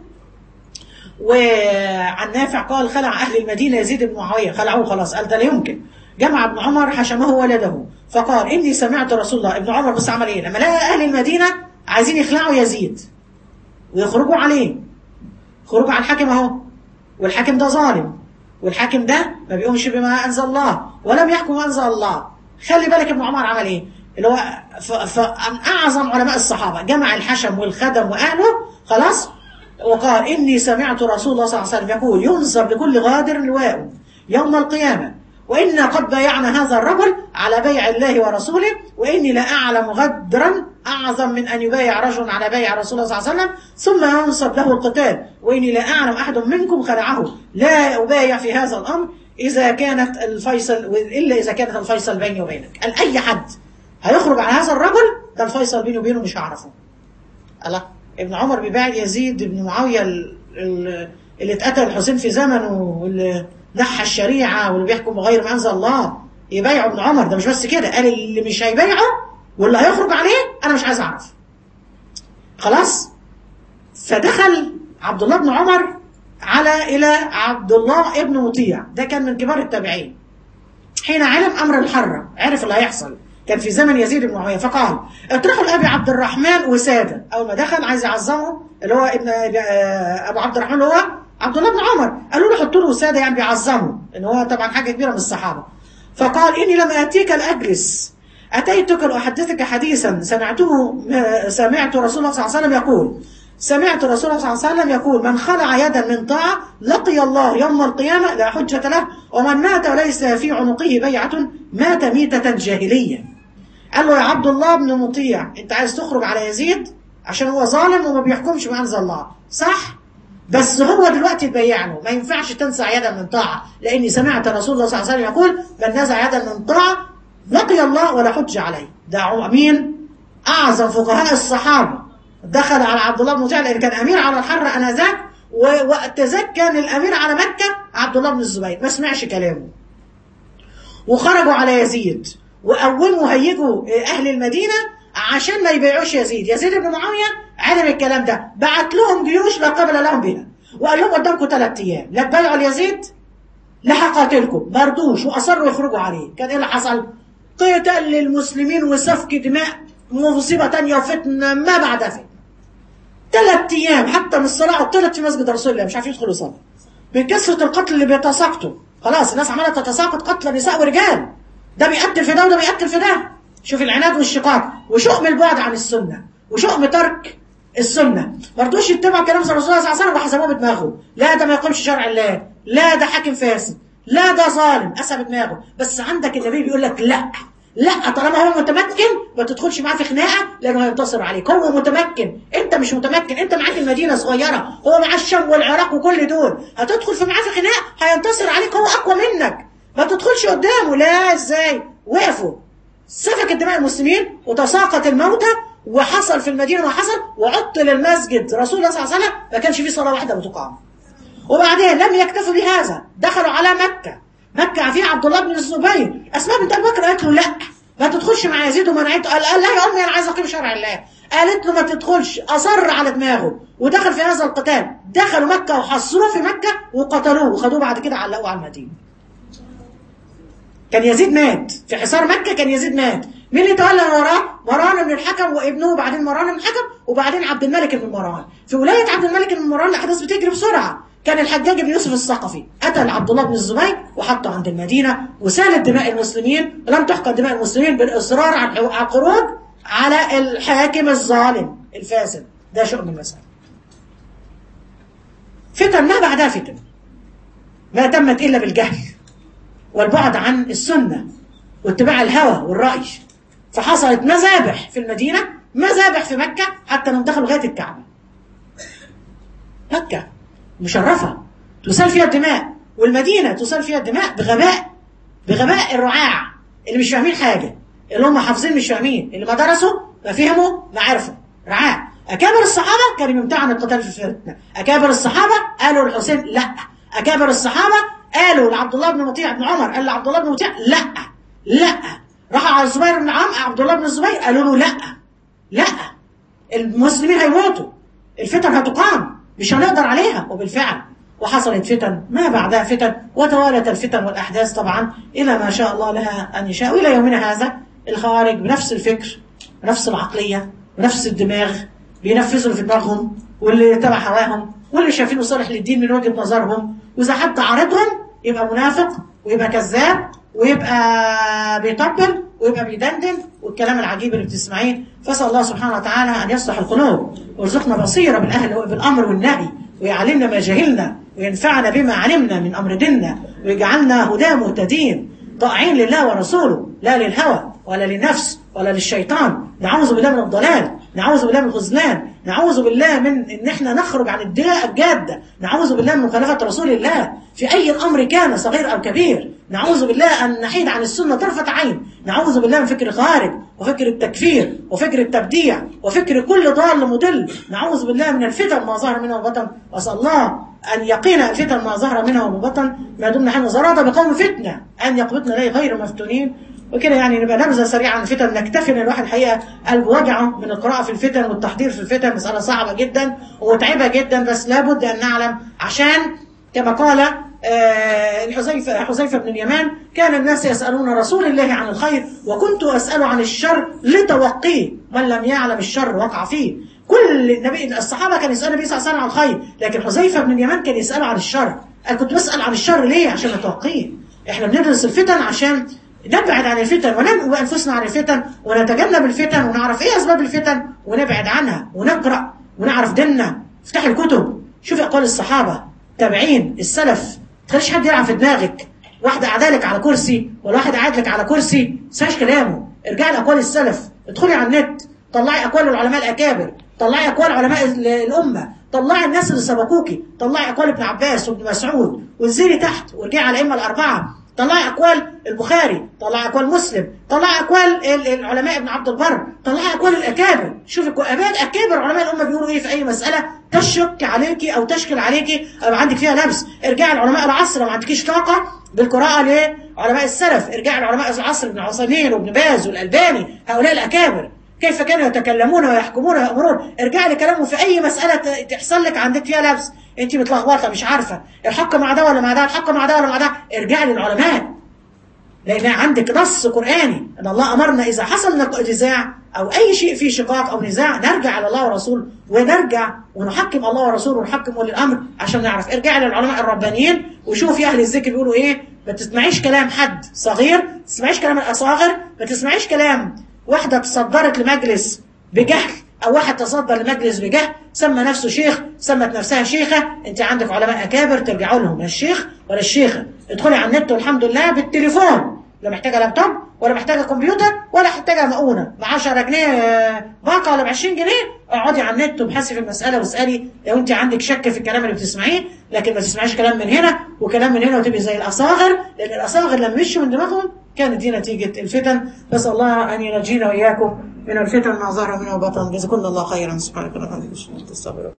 وعن نافع قال خلع أهل المدينة يزيد بن معاوية خلعوه خلاص قال ده لا يمكن جمع ابن عمر حشمه ولده فقال إني سمعت رسول الله ابن عمر بس عمل إيه لما لقى أهل المدينة عايزين يخلعوا يزيد ويخرجوا عليه خروج على الحاكم أهو والحاكم ده ظالم والحاكم ده ما بيقومش بما أنزل الله ولم يحكم ما أنزل الله خلي بالك ابن عمر عمل إيه اللي هو ف- ف- أعظم علماء الصحابة جمع الحشم والخدم وأهله خلاص وقال إني سمعت رسول الله صلى الله عليه وسلم يقول ينصب لكل غادر لواء يوم القيامة وإنا قد بايعنا هذا الرجل على بيع الله ورسوله وإني لا أعلم غدرا أعظم من أن يبايع رجل على بيع رسول الله صلى الله عليه وسلم ثم ينصب له القتال وإني لا أعلم أحد منكم خلعه لا أبايع في هذا الأمر إذا كانت الفيصل إلا إذا كانت الفيصل بيني وبينك قال أي حد هيخرج على هذا الرجل ده الفيصل بيني وبينه مش هعرفه الله ابن عمر بيباع يزيد بن معاوية ال- ال- اللي اتقتل الحسين في زمنه واللي نحى الشريعة واللي بيحكم بغير ما أنزل الله يبايعوا ابن عمر ده مش بس كده قال اللي مش هيبايعه واللي هيخرج عليه أنا مش عايز أعرف خلاص فدخل عبد الله بن عمر على إلى عبد الله ابن مطيع ده كان من كبار التابعين حين علم امر الحره عرف اللي هيحصل كان في زمن يزيد بن معاويه فقال اطرحوا لابي عبد الرحمن وساده اول ما دخل عايز يعظمه اللي هو ابن آه، ابو عبد الرحمن اللي هو عبد الله بن عمر قالوا له حطوا له وساده يعني بيعظمه ان هو طبعا حاجه كبيره من الصحابه فقال اني لم اتيك لاجلس اتيتك لاحدثك حديثا سمعته آه، سمعت رسول الله صلى الله عليه وسلم يقول سمعت رسول الله صلى الله عليه وسلم يقول من خلع يدا من طاعة لقي الله يوم القيامة لا حجة له ومن مات وليس في عنقه بيعة مات ميتة جاهلية قال له يا عبد الله بن مطيع انت عايز تخرج على يزيد عشان هو ظالم وما بيحكمش ما انزل الله صح بس هو دلوقتي تبيع له ما ينفعش تنزع يدا من طاعة لاني سمعت رسول الله صلى الله عليه وسلم يقول من نزع يدا من طاعة لقي الله ولا حج عليه ده مين اعظم فقهاء الصحابة دخل على عبد الله بن مطيع لان كان امير على الحر انذاك ووقت ذاك كان الامير على مكة عبد الله بن الزبير ما سمعش كلامه وخرجوا على يزيد وأولوا هيجوا أهل المدينة عشان ما يبيعوش يزيد يزيد بن معاوية علم الكلام ده بعت لهم جيوش لا قبل لهم بها وقال لهم قدامكم ثلاث أيام لا تبايعوا ليزيد لا هقاتلكم ما رضوش وأصروا يخرجوا عليه كان إيه اللي حصل؟ قتل للمسلمين وسفك دماء مصيبة تانية وفتنة ما بعد فتنة ثلاث أيام حتى من الصلاة عطلت في مسجد رسول الله مش عارفين يدخلوا يصلوا من كثرة القتل اللي بيتساقطوا خلاص الناس عمالة تتساقط قتل نساء ورجال ده بيقتل في ده وده بيقتل في ده شوف العناد والشقاق وشؤم البعد عن السنة وشؤم ترك السنة ما رضوش يتبعوا كلام رسول الله صلى الله عليه وسلم وحسبوه بدماغه لا ده ما يقومش شرع الله لا ده حاكم فاسد لا ده ظالم قسى بدماغه بس عندك النبي بيقول لك لا لا طالما هو متمكن ما تدخلش معاه في خناقه لانه هينتصر عليك هو متمكن انت مش متمكن انت معاك المدينه صغيره هو معاه الشام والعراق وكل دول هتدخل في معاه في خناقه هينتصر عليك هو اقوى منك ما تدخلش قدامه لا ازاي وقفوا سفك دماء المسلمين وتساقط الموتى وحصل في المدينه ما حصل وعطل المسجد رسول الله صلى الله عليه وسلم ما كانش فيه صلاه واحده بتقام وبعدين لم يكتفوا بهذا دخلوا على مكه مكة فيها عبد الله بن الزبير اسماء بنت ابي بكر قالت له لا ما تدخلش مع يزيد ومنعته قال, قال لا يا امي انا عايز اقيم شرع الله قالت له ما تدخلش اصر على دماغه ودخل في هذا القتال دخلوا مكة وحصروه في مكة وقتلوه وخدوه بعد كده علقوه على المدينة كان يزيد مات في حصار مكة كان يزيد مات مين اللي تولى وراه مروان بن الحكم وابنه وبعدين مروان بن الحكم وبعدين عبد الملك بن مروان في ولاية عبد الملك بن مروان الاحداث بتجري بسرعة كان الحجاج بن يوسف الثقفي قتل عبد الله بن الزبير وحطه عند المدينة وسالت دماء المسلمين لم تحقن دماء المسلمين بالإصرار على الخروج على الحاكم الظالم الفاسد ده شؤم المسألة فتن ما بعدها فتن ما تمت إلا بالجهل والبعد عن السنة واتباع الهوى والرأي فحصلت مذابح في المدينة مذابح في مكة حتى انهم دخلوا لغاية الكعبة مكة مشرفة تسال فيها الدماء والمدينة تسال فيها الدماء بغباء بغباء الرعاع اللي مش فاهمين حاجة اللي هم حافظين مش فاهمين اللي ما درسوا ما فهموا ما عرفوا رعاع أكابر الصحابة كانوا يمتعوا عن القتال في الفتنة أكابر الصحابة قالوا للحسين لا أكابر الصحابة قالوا لعبد الله بن مطيع بن عمر قال لعبد الله بن مطيع لا لا راحوا على الزبير بن عم عبد الله بن الزبير قالوا له لا لا المسلمين هيموتوا الفتن هتقام مش هنقدر عليها وبالفعل وحصلت فتن ما بعدها فتن وتوالت الفتن والأحداث طبعا إلى ما شاء الله لها أن يشاء وإلى يومنا هذا الخوارج بنفس الفكر بنفس العقلية بنفس الدماغ بينفذوا اللي في دماغهم واللي تبع هواهم واللي شايفينه صالح للدين من وجهة نظرهم وإذا حد عارضهم يبقى منافق ويبقى كذاب ويبقى بيطبل ويبقى بيدندن والكلام العجيب اللي بتسمعيه فاسال الله سبحانه وتعالى ان يصلح القلوب ويرزقنا بصيره بالاهل بالامر والنهي ويعلمنا ما جهلنا وينفعنا بما علمنا من امر ديننا ويجعلنا هداه مهتدين طائعين لله ورسوله لا للهوى ولا للنفس ولا للشيطان نعوذ بالله من الضلال نعوذ بالله من الخذلان نعوذ بالله من ان احنا نخرج عن الدلاء الجاده نعوذ بالله من مخالفه رسول الله في اي امر كان صغير او كبير نعوذ بالله ان نحيد عن السنه طرفه عين نعوذ بالله من فكر خارج وفكر التكفير وفكر التبديع وفكر كل ضال مضل نعوذ بالله من الفتن ما ظهر منها وبطن واسال الله ان يقينا الفتن ما ظهر منها وبطن ما دمنا حين زراد بقوم فتنه ان يقبضنا اليه غير مفتونين وكده يعني نبقى نبذه سريعه عن الفتن نكتفي ان الواحد الحقيقه قلبه وجعه من القراءه في الفتن والتحضير في الفتن مساله صعبه جدا ومتعبه جدا بس لابد ان نعلم عشان كما قال آه الحذيفه حذيفه بن اليمان كان الناس يسالون رسول الله عن الخير وكنت اساله عن الشر لتوقيه من لم يعلم الشر وقع فيه كل النبي الصحابه كانوا يسالوا النبي صلى الله عليه وسلم عن الخير لكن حذيفه بن اليمان كان يساله عن الشر انا كنت بسال عن الشر ليه عشان اتوقيه احنا بندرس الفتن عشان نبعد عن الفتن وننقو أنفسنا عن الفتن ونتجنب الفتن ونعرف إيه أسباب الفتن ونبعد عنها ونقرأ ونعرف ديننا افتح الكتب شوف أقوال الصحابة تابعين السلف تخليش حد يلعب في دماغك واحدة قاعدة لك على كرسي ولا واحد قاعد لك على كرسي ساش كلامه ارجعي لأقوال السلف ادخلي على النت طلعي أقوال العلماء الأكابر طلعي أقوال علماء الأمة طلعي الناس اللي سبقوكي طلعي أقوال ابن عباس وابن مسعود وانزلي تحت وارجعي على الأئمة الأربعة طلعي أقوال البخاري طلعي أقوال مسلم طلعي أقوال العلماء ابن عبد البر طلعي أقوال الأكابر شوفي أباد أكابر علماء الأمة بيقولوا إيه في أي مسألة تشك عليكي أو تشكل عليكي أو عندك فيها لبس ارجعي لعلماء العصر لو ما عندكيش طاقة بالقراءة لعلماء السلف ارجعي لعلماء العصر ابن عثيمين وابن باز والألباني هؤلاء الأكابر كيف كانوا يتكلمون ويحكمون ويأمرون ارجعي لكلامهم في أي مسألة تحصل لك عندك فيها لبس انت متلخبطه مش عارفه الحق مع ده ولا مع ده الحق مع ده ولا مع ده ارجعي للعلماء لان عندك نص قراني ان الله امرنا اذا حصل نزاع او اي شيء فيه شقاق او نزاع نرجع على الله ورسوله ونرجع ونحكم الله ورسوله ونحكم ولي الامر عشان نعرف ارجعي للعلماء الربانيين وشوفي اهل الذكر بيقولوا ايه ما تسمعيش كلام حد صغير ما تسمعيش كلام الاصاغر ما تسمعيش كلام واحده تصدرت لمجلس بجهل او واحد تصدر لمجلس بجهل سمى نفسه شيخ سمت نفسها شيخه انت عندك علماء اكابر ترجعوا لهم لا الشيخ ولا الشيخه ادخلي على النت والحمد لله بالتليفون لا محتاجه لابتوب ولا محتاجه كمبيوتر ولا محتاجه مؤونه ب 10 جنيه باقه ولا ب 20 جنيه اقعدي على النت وابحثي في المساله واسالي لو انت عندك شك في الكلام اللي بتسمعيه لكن ما تسمعيش كلام من هنا وكلام من هنا وتبقي زي الاصاغر لان الاصاغر لما مشوا من دماغهم كانت دي نتيجه الفتن نسال الله ان ينجينا واياكم من الفتن ما ظهر منها وبطن جزاكم الله خيرا سبحانك اللهم وبحمدك اشهد ان لا اله الا انت استغفرك